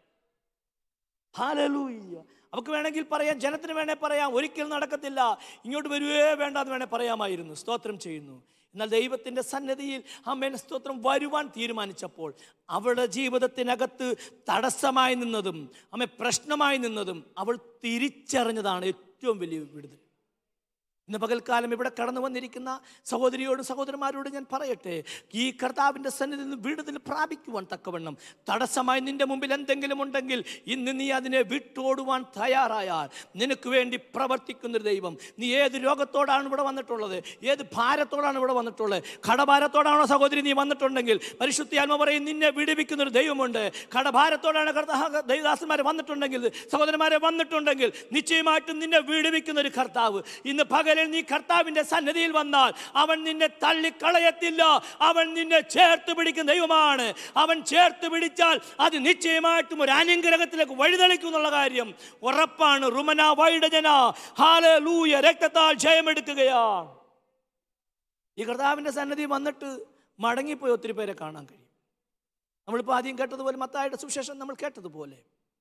ഹാലലൂയ്യ അവർക്ക് വേണമെങ്കിൽ പറയാം ജനത്തിന് വേണേ പറയാം ഒരിക്കലും നടക്കത്തില്ല ഇങ്ങോട്ട് വരുവേ വേണ്ട എന്ന് വേണേ പറയാമായിരുന്നു സ്തോത്രം ചെയ്യുന്നു എന്നാൽ ദൈവത്തിൻ്റെ സന്നദ്ധിയിൽ അമ്മേൻ സ്തോത്രം വരുവാൻ തീരുമാനിച്ചപ്പോൾ അവളുടെ ജീവിതത്തിനകത്ത് തടസ്സമായി നിന്നതും അമ്മ പ്രശ്നമായി നിന്നതും അവൾ തിരിച്ചറിഞ്ഞതാണ് ഏറ്റവും വലിയ വിടുതൽ ഇന്ന് പകൽക്കാലം ഇവിടെ കടന്നു വന്നിരിക്കുന്ന സഹോദരിയോടും സഹോദരന്മാരോടും ഞാൻ പറയട്ടെ ഈ കർത്താവിൻ്റെ സന്നിധിയിൽ നിന്ന് വിടുതൽ പ്രാപിക്കുവാൻ തക്കവണ്ണം തടസ്സമായി നിന്റെ മുമ്പിൽ എന്തെങ്കിലും ഉണ്ടെങ്കിൽ ഇന്ന് നീ അതിനെ വിട്ടോടുവാൻ തയ്യാറായാൽ നിനക്ക് വേണ്ടി പ്രവർത്തിക്കുന്നൊരു ദൈവം നീ ഏത് രോഗത്തോടാണ് ഇവിടെ വന്നിട്ടുള്ളത് ഏത് ഭാരത്തോടാണ് ഇവിടെ വന്നിട്ടുള്ളത് കടഭാരത്തോടാണോ സഹോദരി നീ വന്നിട്ടുണ്ടെങ്കിൽ പരിശുദ്ധിയാത്മ പറയും നിന്നെ വിടുവിക്കുന്നൊരു ദൈവമുണ്ട് കടഭാരത്തോടാണ് കർത്താ- ദൈവദാസന്മാരെ വന്നിട്ടുണ്ടെങ്കിൽ സഹോദരന്മാരെ വന്നിട്ടുണ്ടെങ്കിൽ നിശ്ചയമായിട്ടും നിന്നെ വിടുവിക്കുന്ന ഒരു കർത്താവ് ഇന്ന് പകലിൽ നീ കർത്താവിന്റെ സന്നിധിയിൽ വന്നാൽ അവൻ നിന്നെ തള്ളിക്കളയത്തില്ല അവൻ നിന്നെ ചേർത്ത് പിടിക്കുന്ന ദൈവമാണ് അവൻ ചേർത്ത് പിടിച്ചാൽ അത് നിശ്ചയമായിട്ടും ഒരു അനുഗ്രഹത്തിലേക്ക് വഴിതെളിക്കും എന്നുള്ള കാര്യം ഉറപ്പാണ് റുമന വൈഡജന ഹാലൂയ രക്തത്താൽ ജയമെടുക്കുകയാണ് ഈ കർത്താവിന്റെ സന്നിധി വന്നിട്ട് മടങ്ങിപ്പോയി ഒത്തിരി പേരെ കാണാൻ കഴിയും നമ്മളിപ്പോൾ ആദ്യം കേട്ടതുപോലെ മത്തായുടെ സുവിശേഷം നമ്മൾ കേട്ടതുപോലെ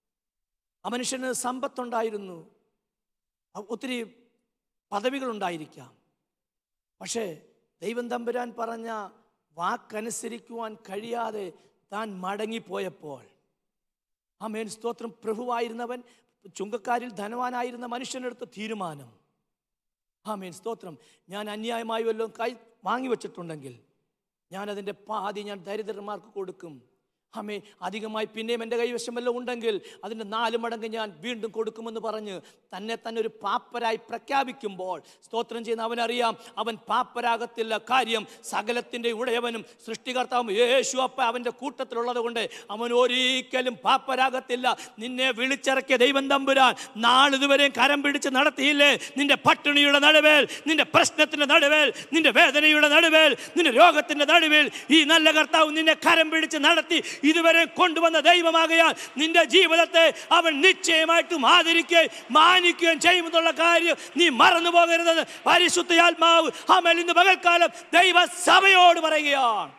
ആ മനുഷ്യന് സമ്പത്തുണ്ടായിരുന്നു അ- ഒത്തിരി പദവികളുണ്ടായിരിക്കാം പക്ഷേ ദൈവം തമ്പുരാൻ പറഞ്ഞ വാക്കനുസരിക്കുവാൻ കഴിയാതെ താൻ മടങ്ങിപ്പോയപ്പോൾ ആ മേൻ സ്തോത്രം പ്രഭുവായിരുന്നവൻ ചുങ്കക്കാരിൽ ധനവാനായിരുന്ന മനുഷ്യനെടുത്ത തീരുമാനം ആ മേൻ സ്തോത്രം ഞാൻ അന്യായമായി വല്ലതും കൈ വാങ്ങി വച്ചിട്ടുണ്ടെങ്കിൽ ഞാൻ അതിൻ്റെ പാതി ഞാൻ ദരിദ്രന്മാർക്ക് കൊടുക്കും അമ്മേ അധികമായി പിന്നെയും എൻ്റെ കൈവശം വല്ലതും ഉണ്ടെങ്കിൽ അതിൻ്റെ നാല് മടങ്ങ് ഞാൻ വീണ്ടും കൊടുക്കുമെന്ന് പറഞ്ഞ് തന്നെ തന്നെ ഒരു പാപ്പരായി പ്രഖ്യാപിക്കുമ്പോൾ സ്തോത്രം ചെയ്യുന്ന അവനറിയാം അവൻ പാപ്പരാകത്തില്ല കാര്യം സകലത്തിൻ്റെ ഉടയവനും സൃഷ്ടികർത്താവും യേശു അപ്പ അവൻ്റെ കൂട്ടത്തിലുള്ളത് കൊണ്ട് അവൻ ഒരിക്കലും പാപ്പരാകത്തില്ല നിന്നെ വിളിച്ചിറക്കിയ ദൈവം തമ്പുരാൻ നാളിതുവരെയും കരം പിടിച്ച് നടത്തിയില്ലേ നിന്റെ പട്ടിണിയുടെ നടുവേൽ നിന്റെ പ്രശ്നത്തിൻ്റെ നടുവേൽ നിന്റെ വേദനയുടെ നടുവേൽ നിന്റെ രോഗത്തിൻ്റെ നടുവേൽ ഈ നല്ല കർത്താവ് നിന്നെ കരം പിടിച്ച് നടത്തി ഇതുവരെ കൊണ്ടുവന്ന ദൈവമാകയാൽ നിന്റെ ജീവിതത്തെ അവൻ നിശ്ചയമായിട്ടും ആദരിക്കുകയും മാനിക്കുകയും ചെയ്യുമെന്നുള്ള കാര്യം നീ മറന്നു പോകരുതെന്ന് പരിശുദ്ധയാത്മാവ് അമൽ ഇന്ന് പകൽക്കാലം ദൈവസഭയോട് പറയുകയാണ്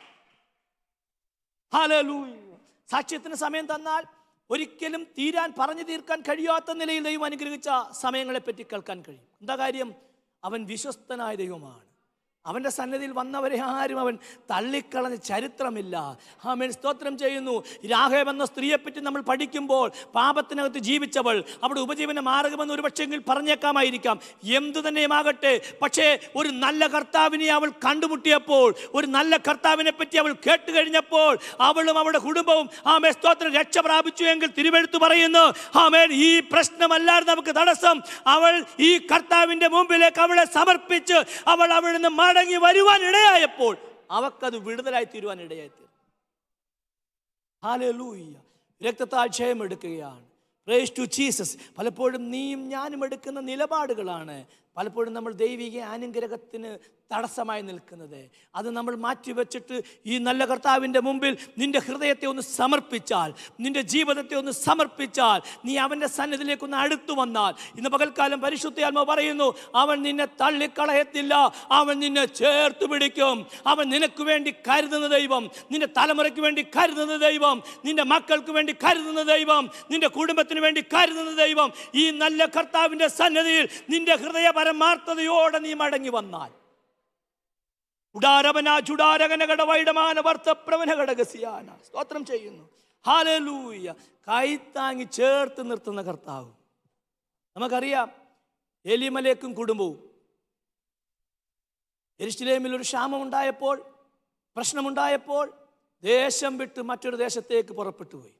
ഹല്ലേലൂയ. സാക്ഷ്യത്തിന് സമയം തന്നാൽ ഒരിക്കലും തീരാൻ പറഞ്ഞു തീർക്കാൻ കഴിയാത്ത നിലയിൽ ദൈവം അനുഗ്രഹിച്ച സമയങ്ങളെ പറ്റി കേൾക്കാൻ കഴിയും എന്താ കാര്യം അവൻ വിശ്വസ്തനായ ദൈവമാണ് അവൻ്റെ സന്നിധിയിൽ വന്നവരെ ആരും അവൻ തള്ളിക്കളഞ്ഞ ചരിത്രമില്ല അവൻ സ്തോത്രം ചെയ്യുന്നു രാഘവ് എന്ന സ്ത്രീയെപ്പറ്റി നമ്മൾ പഠിക്കുമ്പോൾ പാപത്തിനകത്ത് ജീവിച്ചവൾ അവിടെ ഉപജീവന മാർഗമെന്ന് ഒരു പക്ഷെങ്കിൽ പറഞ്ഞേക്കാമായിരിക്കാം എന്തു തന്നെയുമാകട്ടെ പക്ഷേ ഒരു നല്ല കർത്താവിനെ അവൾ കണ്ടുമുട്ടിയപ്പോൾ ഒരു നല്ല കർത്താവിനെ പറ്റി അവൾ കേട്ട് കഴിഞ്ഞപ്പോൾ അവളും അവളുടെ കുടുംബവും ആമേ സ്തോത്രം രക്ഷ പ്രാപിച്ചു എങ്കിൽ തിരുവെടുത്ത് പറയുന്നു ആമേൻ ഈ പ്രശ്നമല്ലാതെ നമുക്ക് തടസ്സം അവൾ ഈ കർത്താവിന്റെ മുമ്പിലേക്ക് അവളെ സമർപ്പിച്ച് അവൾ അവിടുന്ന് മടങ്ങി വരുവാൻ ഇടയായപ്പോൾ അവക്കത് വിടുതലായി തീരുവാൻ ഇടയായി തീർന്നു ഹാലൂയ്യ രക്തത്താൽ ക്ഷയം എടുക്കുകയാണ് പ്രേസ് ടു ജീസസ് പലപ്പോഴും നീയും ഞാനും എടുക്കുന്ന നിലപാടുകളാണ് പലപ്പോഴും നമ്മൾ ദൈവിക അനുഗ്രഹത്തിന് തടസ്സമായി നിൽക്കുന്നത് അത് നമ്മൾ മാറ്റിവെച്ചിട്ട് ഈ നല്ല കർത്താവിൻ്റെ മുമ്പിൽ നിന്റെ ഹൃദയത്തെ ഒന്ന് സമർപ്പിച്ചാൽ നിന്റെ ജീവിതത്തെ ഒന്ന് സമർപ്പിച്ചാൽ നീ അവൻ്റെ സന്നിധിയിലേക്ക് ഒന്ന് അടുത്തു വന്നാൽ ഇന്ന് പകൽക്കാലം പരിശുദ്ധാത്മ പറയുന്നു അവൻ നിന്നെ തള്ളിക്കളയത്തില്ല അവൻ നിന്നെ ചേർത്ത് പിടിക്കും അവൻ നിനക്ക് വേണ്ടി കരുതുന്ന ദൈവം നിന്റെ തലമുറയ്ക്ക് വേണ്ടി കരുതുന്ന ദൈവം നിന്റെ മക്കൾക്ക് വേണ്ടി കരുതുന്ന ദൈവം നിന്റെ കുടുംബത്തിന് വേണ്ടി കരുതുന്ന ദൈവം ഈ നല്ല കർത്താവിൻ്റെ സന്നിധിയിൽ നിന്റെ ഹൃദയ പരമാർത്ഥതയോടെ നീ മടങ്ങി വന്നാൽ ഉടാരവന ചുടാരകനകട വൈഡമാന വർത്തപ്രവന ഘടകസിയാന സ്തോത്രം ചെയ്യുന്നു ഹാലലൂയ കൈത്താങ്ങി ചേർത്ത് നിർത്തുന്ന കർത്താവ് നമുക്കറിയാം എലിമലേക്കും കുടുംബവും എരിശിലേമിൽ ഒരു ക്ഷാമമുണ്ടായപ്പോൾ പ്രശ്നമുണ്ടായപ്പോൾ ദേശം വിട്ട് മറ്റൊരു ദേശത്തേക്ക് പുറപ്പെട്ടു പോയി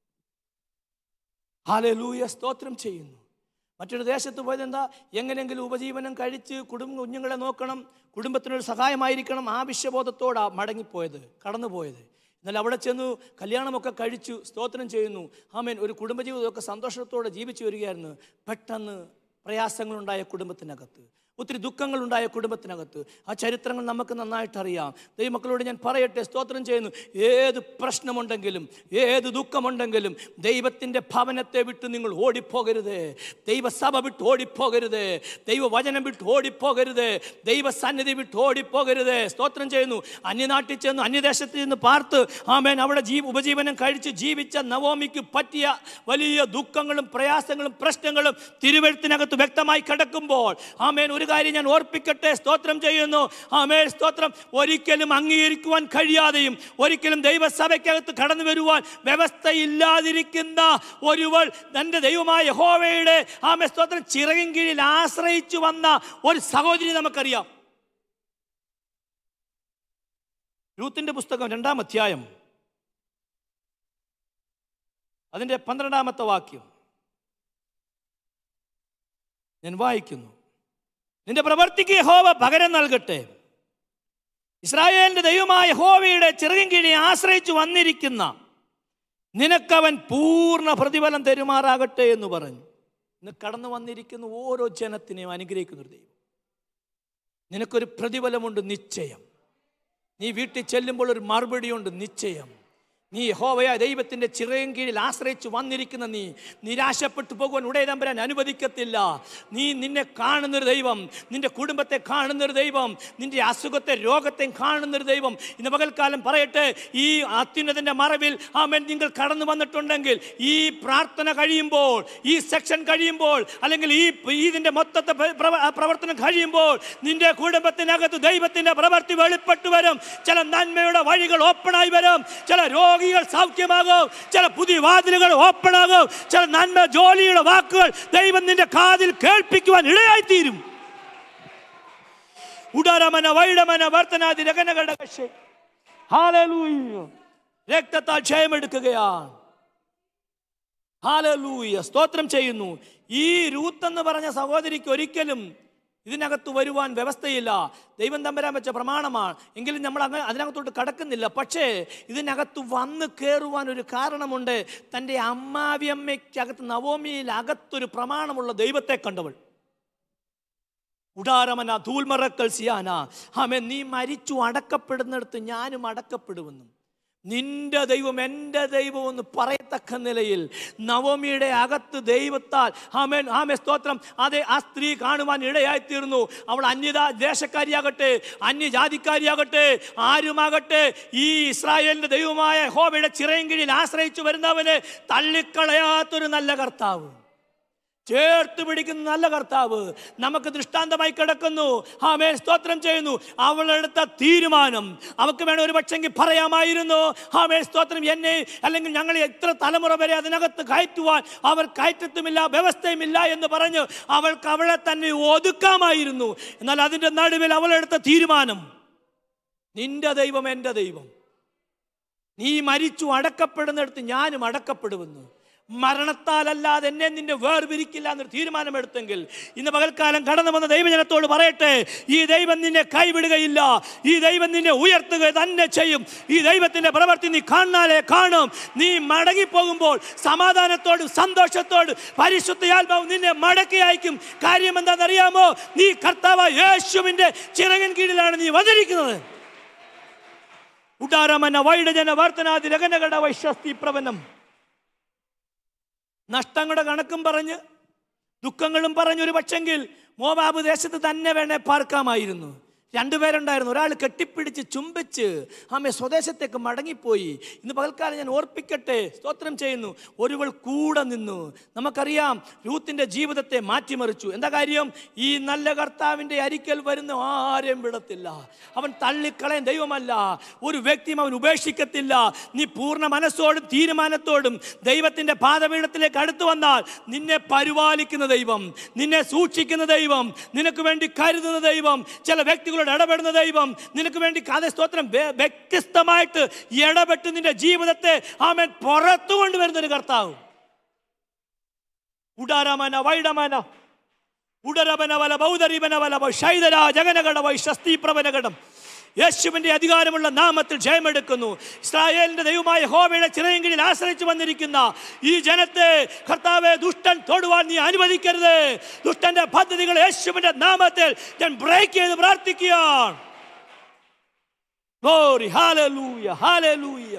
ഹാലലൂയ സ്തോത്രം ചെയ്യുന്നു മറ്റൊരു ദേശത്ത് പോയത് എന്താ എങ്ങനെയെങ്കിലും ഉപജീവനം കഴിച്ച് കുടുംബ കുഞ്ഞുങ്ങളെ നോക്കണം കുടുംബത്തിനൊരു സഹായമായിരിക്കണം ആവശ്യബോധത്തോടാ മടങ്ങിപ്പോയത് കടന്നുപോയത് എന്നാൽ അവിടെ ചെന്നു കല്യാണമൊക്കെ കഴിച്ചു സ്തോത്രം ചെയ്യുന്നു ആമേൻ ഒരു കുടുംബജീവിതമൊക്കെ സന്തോഷത്തോടെ ജീവിച്ചു വരികയായിരുന്നു പെട്ടെന്ന് പ്രയാസങ്ങളുണ്ടായ കുടുംബത്തിനകത്ത് ഒത്തിരി ദുഃഖങ്ങളുണ്ടായ കുടുംബത്തിനകത്ത് ആ ചരിത്രങ്ങൾ നമുക്ക് നന്നായിട്ട് അറിയാം ദൈവമക്കളോട് ഞാൻ പറയട്ടെ സ്തോത്രം ചെയ്യുന്നു ഏത് പ്രശ്നമുണ്ടെങ്കിലും ഏത് ദുഃഖമുണ്ടെങ്കിലും ദൈവത്തിൻ്റെ ഭവനത്തെ വിട്ട് നിങ്ങൾ ഓടിപ്പോകരുത് ദൈവസഭ വിട്ട് ഓടിപ്പോകരുത് ദൈവവചനം വിട്ട് ഓടിപ്പോകരുത് ദൈവസന്നിധി വിട്ട് ഓടിപ്പോകരുത് സ്തോത്രം ചെയ്യുന്നു അന്യനാട്ടിൽ ചെന്ന് അന്യദേശത്ത് നിന്ന് പാർത്ത് ആമേൻ അവിടെ ജീ ഉപജീവനം കഴിച്ച് ജീവിച്ച നവോമിക്ക് പറ്റിയ വലിയ ദുഃഖങ്ങളും പ്രയാസങ്ങളും പ്രശ്നങ്ങളും തിരുവഴുത്തിനകത്ത് വ്യക്തമായി കിടക്കുമ്പോൾ ആമേൻ ഒരു കാര്യം ഞാൻ ഓർപ്പിക്കട്ടെ സ്തോത്രം ചെയ്യുന്നു ആമേൻ സ്തോത്രം ഒരിക്കലും അംഗീകരിക്കുവാൻ കഴിയാതെയും ഒരിക്കലും ദൈവസഭയ്ക്കകത്ത് കടന്നു വരുവാൻ വ്യവസ്ഥയില്ലാതിരിക്കുന്ന ഒരുവൾ തൻ്റെ ദൈവമായ യഹോവയുടെ ആമേ സ്തോത്രം ചിറകിൻ കീഴിൽ ആശ്രയിച്ചു വന്ന ഒരു സഹോദരി നമുക്കറിയാം രൂത്തിന്റെ പുസ്തകം രണ്ടാം അധ്യായം അതിൻ്റെ പന്ത്രണ്ടാമത്തെ വാക്യം ഞാൻ വായിക്കുന്നു നിന്റെ പ്രവർത്തിക്ക് യഹോവ പകരം നൽകട്ടെ ഇസ്രായേലിന്റെ ദൈവമായ യഹോവയുടെ ചിറകിൻ കീഴിൽ ആശ്രയിച്ചു വന്നിരിക്കുന്ന നിനക്കവൻ പൂർണ്ണ പ്രതിഫലം തരുമാറാകട്ടെ എന്ന് പറഞ്ഞു ഇന്ന് കടന്നു വന്നിരിക്കുന്ന ഓരോ ജനത്തിനെയും അനുഗ്രഹിക്കുന്ന ഒരു ദൈവം നിനക്കൊരു പ്രതിഫലമുണ്ട് നിശ്ചയം നീ വീട്ടിൽ ചെല്ലുമ്പോൾ ഒരു മറുപടിയുണ്ട് നിശ്ചയം നീ ഹോവയ ദൈവത്തിൻ്റെ ചിറയും കീഴിൽ ആശ്രയിച്ച് വന്നിരിക്കുന്ന നീ നിരാശപ്പെട്ടു പോകുവാൻ ഉടയതമ്പരാൻ അനുവദിക്കത്തില്ല നീ നിന്നെ കാണുന്നൊരു ദൈവം നിന്റെ കുടുംബത്തെ കാണുന്നൊരു ദൈവം നിന്റെ അസുഖത്തെ രോഗത്തെ കാണുന്നൊരു ദൈവം ഇന്ന് പകൽക്കാലം പറയട്ടെ ഈ അത്യുന്നതിൻ്റെ മറവിൽ ആമൻ നിങ്ങൾ കടന്നു വന്നിട്ടുണ്ടെങ്കിൽ ഈ പ്രാർത്ഥന കഴിയുമ്പോൾ ഈ സെക്ഷൻ കഴിയുമ്പോൾ അല്ലെങ്കിൽ ഈ ഇതിൻ്റെ മൊത്തത്തെ പ്ര- പ്രവ- പ്രവർത്തനം കഴിയുമ്പോൾ നിന്റെ കുടുംബത്തിനകത്ത് ദൈവത്തിൻ്റെ പ്രവർത്തി വെളിപ്പെട്ടു വരും ചില നന്മയുടെ വഴികൾ ഓപ്പണായി വരും ചില രോഗികൾ സൗഖ്യമാകും ചില പുതിയ വാതിലുകൾ ഓപ്പണാകും ചില നന്മ ജോലിയുടെ വാക്കുകൾ ദൈവം നിന്റെ കാതിൽ കേൾപ്പിക്കുവാൻ ഇടയായിത്തീരും ഉടരമന വൈഡമന വർത്തനാതി രകനകടകശേ ഹാലലൂയ രക്തത്താൽ ക്ഷയമെടുക്കുകയാണ് ഹാലലൂയ സ്തോത്രം ചെയ്യുന്നു ഈ രൂത്ത് എന്ന് പറഞ്ഞ സഹോദരിക്ക് ഒരിക്കലും ഇതിനകത്ത് വരുവാൻ വ്യവസ്ഥയില്ല ദൈവം തമ്പരാൻ വെച്ച പ്രമാണമാണ് എങ്കിലും നമ്മൾ അങ്ങനെ അതിനകത്തോട്ട് കടക്കുന്നില്ല പക്ഷേ ഇതിനകത്ത് വന്ന് കയറുവാൻ ഒരു കാരണമുണ്ട് തൻ്റെ അമ്മാവിയമ്മയ്ക്കകത്ത് നവോമിയിൽ അകത്തൊരു പ്രമാണമുള്ള ദൈവത്തെ കണ്ടവൾ ഉടാരമന ധൂൽമറക്കൽ സിയാന ആമേ നീ മരിച്ചു അടക്കപ്പെടുന്നിടത്ത് ഞാനും അടക്കപ്പെടുമെന്നും നിന്റെ ദൈവം എൻ്റെ ദൈവം എന്ന് പറയത്തക്ക നിലയിൽ നവമിയുടെ അകത്ത് ദൈവത്താൽ ആമേൻ ആമേ സ്തോത്രം അതെ ആ സ്ത്രീ കാണുവാൻ ഇടയായിത്തീർന്നു അവൾ അന്യത ദേശക്കാരിയാകട്ടെ അന്യജാതിക്കാരിയാകട്ടെ ആരുമാകട്ടെ ഈ ഇസ്രായേലിന്റെ ദൈവമായ ഹോബയുടെ ചിറയും കീഴിൽ ആശ്രയിച്ചു വരുന്നവനെ തള്ളിക്കളയാത്തൊരു നല്ല കർത്താവ് ചേർത്ത് പിടിക്കുന്ന നല്ല കർത്താവ് നമുക്ക് ദൃഷ്ടാന്തമായി കിടക്കുന്നു ആമേ സ്തോത്രം ചെയ്യുന്നു അവളെടുത്ത തീരുമാനം അവൾക്ക് വേണം ഒരു പക്ഷെങ്കിൽ പറയാമായിരുന്നു ആമേ സ്തോത്രം എന്നെ അല്ലെങ്കിൽ ഞങ്ങൾ എത്ര തലമുറ വരെ അതിനകത്ത് കയറ്റുവാൻ അവർ കയറ്റത്തുമില്ല വ്യവസ്ഥയുമില്ല എന്ന് പറഞ്ഞ് അവൾക്ക് അവളെ തന്നെ ഒതുക്കാമായിരുന്നു എന്നാൽ അതിൻ്റെ നടുവിൽ അവളെടുത്ത തീരുമാനം നിന്റെ ദൈവം എൻ്റെ ദൈവം നീ മരിച്ചു അടക്കപ്പെടുന്നിടത്ത് ഞാനും അടക്കപ്പെടുമെന്ന് മരണത്താലല്ലാതെ എന്നെ നിന്നെ വേർപിരിക്കില്ല എന്നൊരു തീരുമാനമെടുത്തെങ്കിൽ ഇന്ന് പകൽക്കാലം കടന്നു വന്ന ദൈവജനത്തോട് പറയട്ടെ ഈ ദൈവം നിന്നെ കൈവിടുകയില്ല ഈ ദൈവം നിന്നെ ഉയർത്തുക തന്നെ ചെയ്യും ഈ ദൈവത്തിന്റെ പ്രവൃത്തി നീ കാണാലേ കാണും നീ മടങ്ങിപ്പോകുമ്പോൾ സമാധാനത്തോടും സന്തോഷത്തോടും പരിശുദ്ധയാത്മാവ് നിന്നെ മടക്കി അയക്കും കാര്യം എന്താണെന്നറിയാമോ നീ കർത്താവ് യേശുവിന്റെ ചിറകിൻ കീഴിലാണ് നീ വന്നിരിക്കുന്നത് ഉടാരമന വൈഡജന വർത്തനാതി രകനകട വൈശ്വസ്തി പ്രവനം നഷ്ടങ്ങളുടെ കണക്കും പറഞ്ഞ് ദുഃഖങ്ങളും പറഞ്ഞൊരു പക്ഷെങ്കിൽ മോവാബ് ദേശത്ത് തന്നെ വേണേ പാർക്കാമായിരുന്നു രണ്ടുപേരുണ്ടായിരുന്നു ഒരാൾ കെട്ടിപ്പിടിച്ച് ചുംബിച്ച് ആമെ സ്വദേശത്തേക്ക് മടങ്ങിപ്പോയി ഇന്ന് പകൽക്കാലം ഞാൻ ഓർപ്പിക്കട്ടെ സ്തോത്രം ചെയ്യുന്നു ഒരുവൾ കൂടെ നിന്നു നമുക്കറിയാം രൂത്തിൻ്റെ ജീവിതത്തെ മാറ്റിമറിച്ചു എന്താ കാര്യം ഈ നല്ല കർത്താവിൻ്റെ അരിക്കൽ വരുന്ന ആരെയും വിടത്തില്ല അവൻ തള്ളിക്കളയാൻ ദൈവമല്ല ഒരു വ്യക്തിയും അവൻ ഉപേക്ഷിക്കത്തില്ല നീ പൂർണ്ണ മനസ്സോടും തീരുമാനത്തോടും ദൈവത്തിൻ്റെ പാദപീഠത്തിലേക്ക് അടുത്തു വന്നാൽ നിന്നെ പരിപാലിക്കുന്ന ദൈവം നിന്നെ സൂക്ഷിക്കുന്ന ദൈവം നിനക്ക് വേണ്ടി കരുതുന്ന ദൈവം ചില വ്യക്തികളോട് ഇടപെടുന്ന ദൈവം നിനക്ക് വേണ്ടി കഥ സ്തോത്രം വ്യ- വ്യത്യസ്തമായിട്ട് ഇടപെട്ട് നിന്റെ ജീവിതത്തെ ആമൻ പുറത്തു കൊണ്ടുവരുന്ന ഒരു കർത്താവ് ഉടാരമന വൈഡമന ഉടരവന വല ബൗദ്ധരിവന വല ശൈതര ജഗനകട വൈ ശസ്തിപ്രവനകടം യേശുവിന്റെ അധികാരമുള്ള നാമത്തിൽ ജയമെടുക്കുന്നു ഇസ്രായേലിന്റെ ദൈവമായ ഹോമയുടെ ചിറയെങ്കിലും ആശ്രയിച്ചു വന്നിരിക്കുന്ന ഈ ജനത്തെ കർത്താവെ ദുഷ്ടൻ തൊടുവാൻ നീ അനുവദിക്കരുത് ദുഷ്ടന്റെ പദ്ധതികൾ യേശുവിന്റെ നാമത്തിൽ ഞാൻ ബ്രേക്ക് ചെയ്ത് പ്രാർത്ഥിക്കുകയാണ് Glory, hallelujah, hallelujah.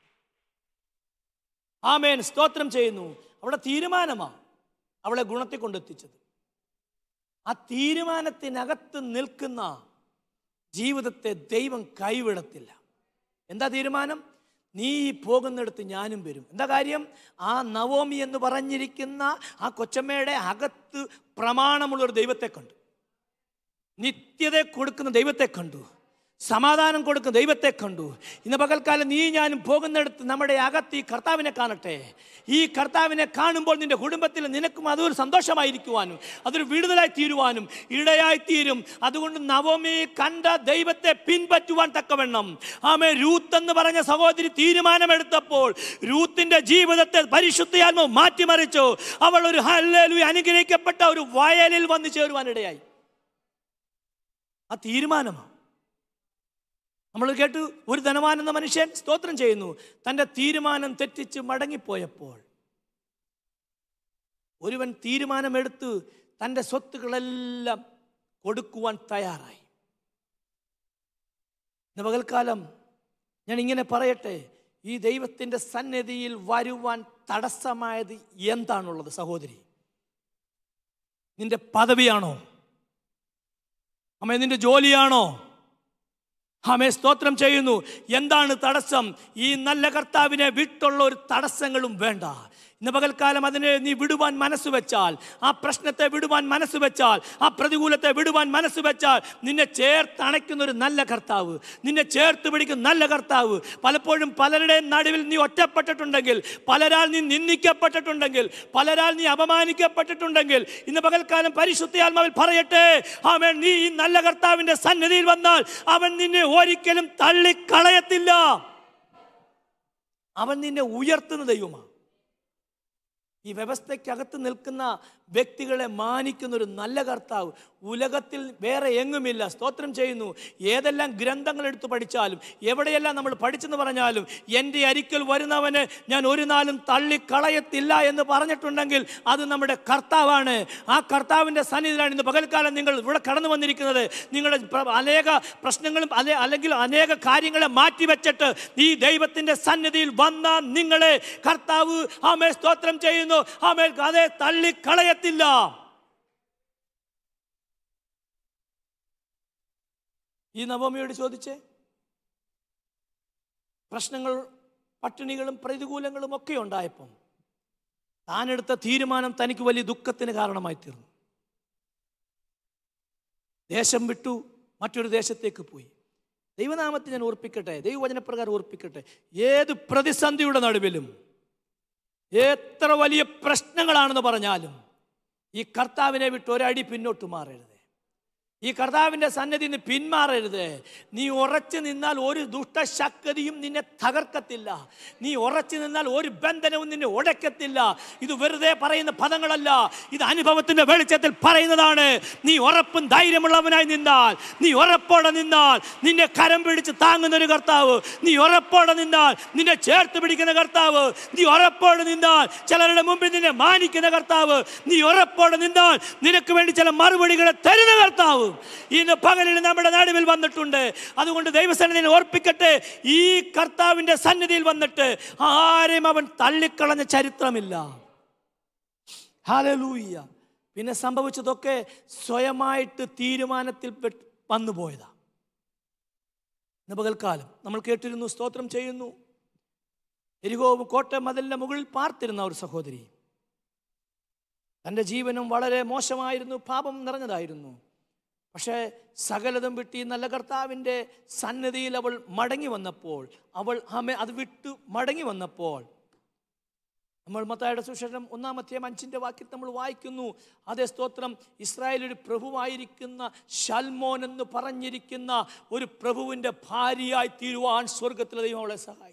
ആമേൻ സ്തോത്രം ചെയ്യുന്നു അവിടെ തീരുമാനമാണ് അവളെ ഗുണത്തെ കൊണ്ടെത്തിച്ചത് ആ തീരുമാനത്തിനകത്ത് നിൽക്കുന്ന ജീവിതത്തെ ദൈവം കൈവിടത്തില്ല എന്താ തീരുമാനം നീ പോകുന്നിടത്ത് ഞാനും വരും എന്താ കാര്യം ആ നവോമി എന്ന് പറഞ്ഞിരിക്കുന്ന ആ കൊച്ചമ്മയുടെ അകത്ത് പ്രമാണമുള്ളൊരു ദൈവത്തെ കണ്ടു നിത്യത കൊടുക്കുന്ന ദൈവത്തെ കണ്ടു സമാധാനം കൊടുക്കുന്ന ദൈവത്തെ കണ്ടു ഇന്ന് പകൽക്കാലം നീ ഞാനും പോകുന്നിടത്ത് നമ്മുടെ അകത്ത് ഈ കർത്താവിനെ കാണട്ടെ ഈ കർത്താവിനെ കാണുമ്പോൾ നിന്റെ കുടുംബത്തിൽ നിനക്കും അതൊരു സന്തോഷമായിരിക്കുവാനും അതൊരു വിടുതലായി തീരുവാനും ഇടയായി തീരും അതുകൊണ്ട് നവമി കണ്ട ദൈവത്തെ പിൻപറ്റുവാൻ തക്കവണ്ണം ആമേ രൂത്ത് എന്ന് പറഞ്ഞ സഹോദരി തീരുമാനമെടുത്തപ്പോൾ രൂത്തിന്റെ ജീവിതത്തെ പരിശുദ്ധിയാത്മാവ് മാറ്റിമറിച്ചു അവൾ ഒരു ഹല്ലേലൂയ അനുഗ്രഹിക്കപ്പെട്ട ഒരു വയലിൽ വന്നു ചേരുവാനിടയായി ആ തീരുമാനമാണ് നമ്മൾ കേട്ടു ഒരു ധനവാൻ എന്ന മനുഷ്യൻ സ്തോത്രം ചെയ്യുന്നു തൻ്റെ തീരുമാനം തെറ്റിച്ച് മടങ്ങിപ്പോയപ്പോൾ ഒരുവൻ തീരുമാനമെടുത്ത് തൻ്റെ സ്വത്തുക്കളെല്ലാം കൊടുക്കുവാൻ തയ്യാറായി ഇന്ന് പകൽക്കാലം ഞാൻ ഇങ്ങനെ പറയട്ടെ ഈ ദൈവത്തിൻ്റെ സന്നിധിയിൽ വരുവാൻ തടസ്സമായത് എന്താണുള്ളത് സഹോദരി നിന്റെ പദവിയാണോ അമ്മ നിന്റെ ജോലിയാണോ ആമേ സ്തോത്രം ചെയ്യുന്നു എന്താണ് തടസ്സം ഈ നല്ല കർത്താവിനെ വിട്ടുള്ള ഒരു തടസ്സങ്ങളും വേണ്ട ഇന്ന് പകൽക്കാലം അതിനെ നീ വിടുവാൻ മനസ്സ് വെച്ചാൽ ആ പ്രശ്നത്തെ വിടുവാൻ മനസ്സ് വെച്ചാൽ ആ പ്രതികൂലത്തെ വിടുവാൻ മനസ്സ് വെച്ചാൽ നിന്നെ ചേർത്തണയ്ക്കുന്ന ഒരു നല്ല കർത്താവ് നിന്നെ ചേർത്ത് പിടിക്കുന്ന നല്ല കർത്താവ് പലപ്പോഴും പലരുടെയും നടുവിൽ നീ ഒറ്റപ്പെട്ടിട്ടുണ്ടെങ്കിൽ പലരാൽ നീ നിന്ദിക്കപ്പെട്ടിട്ടുണ്ടെങ്കിൽ പലരാൽ നീ അപമാനിക്കപ്പെട്ടിട്ടുണ്ടെങ്കിൽ ഇന്ന് പകൽക്കാലം പരിശുദ്ധിയാത്മാവിൽ പറയട്ടെ അവൻ നീ ഈ നല്ല കർത്താവിന്റെ സന്നിധിയിൽ വന്നാൽ അവൻ നിന്നെ ഒരിക്കലും തള്ളിക്കളയത്തില്ല അവൻ നിന്നെ ഉയർത്തുന്ന ദൈവമാണ് ഈ വ്യവസ്ഥയ്ക്കകത്ത് നിൽക്കുന്ന വ്യക്തികളെ മാനിക്കുന്ന ഒരു നല്ല കർത്താവ് ഉലകത്തിൽ വേറെ എങ്ങുമില്ല സ്തോത്രം ചെയ്യുന്നു ഏതെല്ലാം ഗ്രന്ഥങ്ങൾ എടുത്ത് പഠിച്ചാലും എവിടെയെല്ലാം നമ്മൾ പഠിച്ചെന്ന് പറഞ്ഞാലും എൻ്റെ അരിക്കൽ വരുന്നവന് ഞാൻ ഒരു നാളും തള്ളിക്കളയത്തില്ല എന്ന് പറഞ്ഞിട്ടുണ്ടെങ്കിൽ അത് നമ്മുടെ കർത്താവാണ് ആ കർത്താവിൻ്റെ സന്നിധിയിലാണ് ഇന്ന് പകൽക്കാലം നിങ്ങൾ ഇവിടെ കടന്നു വന്നിരിക്കുന്നത് നിങ്ങളുടെ പ്ര- അനേക പ്രശ്നങ്ങളും അല്ലെ അല്ലെങ്കിൽ അനേക കാര്യങ്ങളെ മാറ്റിവെച്ചിട്ട് ഈ ദൈവത്തിൻ്റെ സന്നിധിയിൽ വന്ന നിങ്ങളെ കർത്താവ് ആമേ സ്തോത്രം ചെയ്യുന്നു ആമേ അതേ തള്ളിക്കളയത്തില്ല ഈ നവമിയോട് ചോദിച്ചേ പ്രശ്നങ്ങൾ പട്ടിണികളും പ്രതികൂലങ്ങളും ഒക്കെ ഉണ്ടായപ്പം താനെടുത്ത തീരുമാനം തനിക്ക് വലിയ ദുഃഖത്തിന് കാരണമായി തീർന്നു ദേശം വിട്ടു മറ്റൊരു ദേശത്തേക്ക് പോയി ദൈവനാമത്തെ ഞാൻ ഓർപ്പിക്കട്ടെ ദൈവവചനപ്രകാരം ഓർപ്പിക്കട്ടെ ഏത് പ്രതിസന്ധിയുടെ നടുവിലും എത്ര വലിയ പ്രശ്നങ്ങളാണെന്ന് പറഞ്ഞാലും ഈ കർത്താവിനെ വിട്ട് ഒരടി പിന്നോട്ട് മാറരുത് ഈ കർത്താവിൻ്റെ സന്നിധി നിന്ന് പിന്മാറരുത് നീ ഉറച്ചു നിന്നാൽ ഒരു ദുഷ്ടശക്തിയും നിന്നെ തകർക്കത്തില്ല നീ ഉറച്ചു നിന്നാൽ ഒരു ബന്ധനവും നിന്നെ ഉടയ്ക്കത്തില്ല ഇത് വെറുതെ പറയുന്ന പദങ്ങളല്ല ഇത് അനുഭവത്തിന്റെ വെളിച്ചത്തിൽ പറയുന്നതാണ് നീ ഉറപ്പും ധൈര്യമുള്ളവനായി നിന്നാൽ നീ ഉറപ്പോടെ നിന്നാൽ നിന്നെ കരം പിടിച്ച് താങ്ങുന്ന ഒരു കർത്താവ് നീ ഉറപ്പോടെ നിന്നാൽ നിന്നെ ചേർത്ത് പിടിക്കുന്ന കർത്താവ് നീ ഉറപ്പോടെ നിന്നാൽ ചിലരുടെ മുമ്പിൽ നിന്നെ മാനിക്കുന്ന കർത്താവ് നീ ഉറപ്പോടെ നിന്നാൽ നിനക്ക് വേണ്ടി ചില മറുപടികളെ തരുന്ന കർത്താവ് ഇന്ന് പകലിൽ നമ്മുടെ നടുവിൽ വന്നിട്ടുണ്ട് അതുകൊണ്ട് ദൈവസന്നിധിയിൽ ഓർപ്പിക്കട്ടെ ഈ കർത്താവിന്റെ സന്നിധിയിൽ വന്നിട്ട് ആരെയും അവൻ തള്ളിക്കളഞ്ഞ ചരിത്രമില്ല ഹാലലൂയ്യ പിന്നെ സംഭവിച്ചതൊക്കെ സ്വയമായിട്ട് തീരുമാനത്തിൽ പെട്ട് വന്നുപോയതാ ഇന്ന് പകൽക്കാലം നമ്മൾ കേട്ടിരുന്നു സ്തോത്രം ചെയ്യുന്നു എരികോവും കോട്ടയം മതിലിൻ്റെ മുകളിൽ പാർത്തിരുന്ന ഒരു സഹോദരി തൻ്റെ ജീവനും വളരെ മോശമായിരുന്നു പാപം നിറഞ്ഞതായിരുന്നു പക്ഷേ സകലതും വിട്ട് ഈ നല്ല കർത്താവിൻ്റെ സന്നിധിയിൽ അവൾ മടങ്ങി വന്നപ്പോൾ അവൾ അമേ അത് വിട്ടു മടങ്ങി വന്നപ്പോൾ നമ്മൾ മത്തായുടെ സുശേഷം ഒന്നാമത്തെയും അഞ്ചിൻ്റെ വാക്യത്തിൽ നമ്മൾ വായിക്കുന്നു അതേ സ്തോത്രം ഇസ്രായേൽ ഒരു പ്രഭുവായിരിക്കുന്ന ഷൽമോൻ എന്ന് പറഞ്ഞിരിക്കുന്ന ഒരു പ്രഭുവിൻ്റെ ഭാര്യയായി തീരുവാൻ സ്വർഗത്തിലെ ദൈവം അവളെ സഹായിച്ചു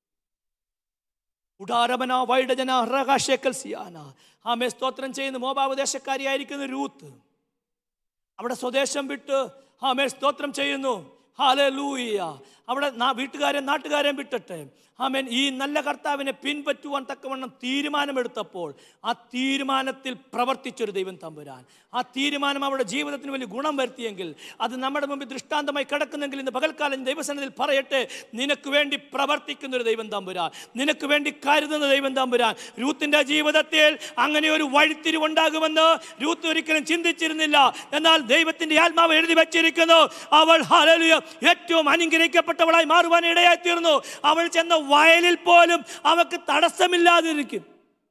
ഉടാരമന വൈഡജന ഹ്രകാശേക്കൽ സിയാന ആമേ സ്തോത്രം ചെയ്യുന്ന മോബാബ് ദേശക്കാരിയായിരിക്കുന്ന രൂത്ത് അവിടെ സ്വദേശം വിട്ട് ആമേ സ്തോത്രം ചെയ്യുന്നു ഹാലലൂയ അവിടെ നാ- വീട്ടുകാരെയും നാട്ടുകാരെയും വിട്ടിട്ട് ആമേൻ ഈ നല്ല കർത്താവിനെ പിൻപറ്റുവാൻ തക്കവണ്ണം തീരുമാനമെടുത്തപ്പോൾ ആ തീരുമാനത്തിൽ പ്രവർത്തിച്ചൊരു ദൈവം തമ്പുരാൻ ആ തീരുമാനം അവരുടെ ജീവിതത്തിന് വലിയ ഗുണം വരുത്തിയെങ്കിൽ അത് നമ്മുടെ മുമ്പിൽ ദൃഷ്ടാന്തമായി കിടക്കുന്നെങ്കിൽ ഇന്ന് പകൽക്കാലം ദൈവസന്നിധിയിൽ പറയട്ടെ നിനക്ക് വേണ്ടി പ്രവർത്തിക്കുന്ന ഒരു ദൈവം തമ്പുരാൻ നിനക്ക് വേണ്ടി കരുതുന്ന ദൈവം തമ്പുരാൻ രൂത്തിന്റെ ജീവിതത്തിൽ അങ്ങനെ ഒരു വഴിത്തിരിവുണ്ടാകുമെന്ന് രൂത്ത് ഒരിക്കലും ചിന്തിച്ചിരുന്നില്ല എന്നാൽ ദൈവത്തിന്റെ ആത്മാവ് എഴുതി വച്ചിരിക്കുന്നു അവൾ ഹല്ലേലൂയ ഏറ്റവും അനുഗ്രഹിക്കപ്പെട്ടവളായി മാറുവാൻ ഇടയായി തീർന്നു അവൾ ചെന്ന വയലിൽ പോലും അവൾക്ക് തടസ്സമില്ലാതിരിക്കും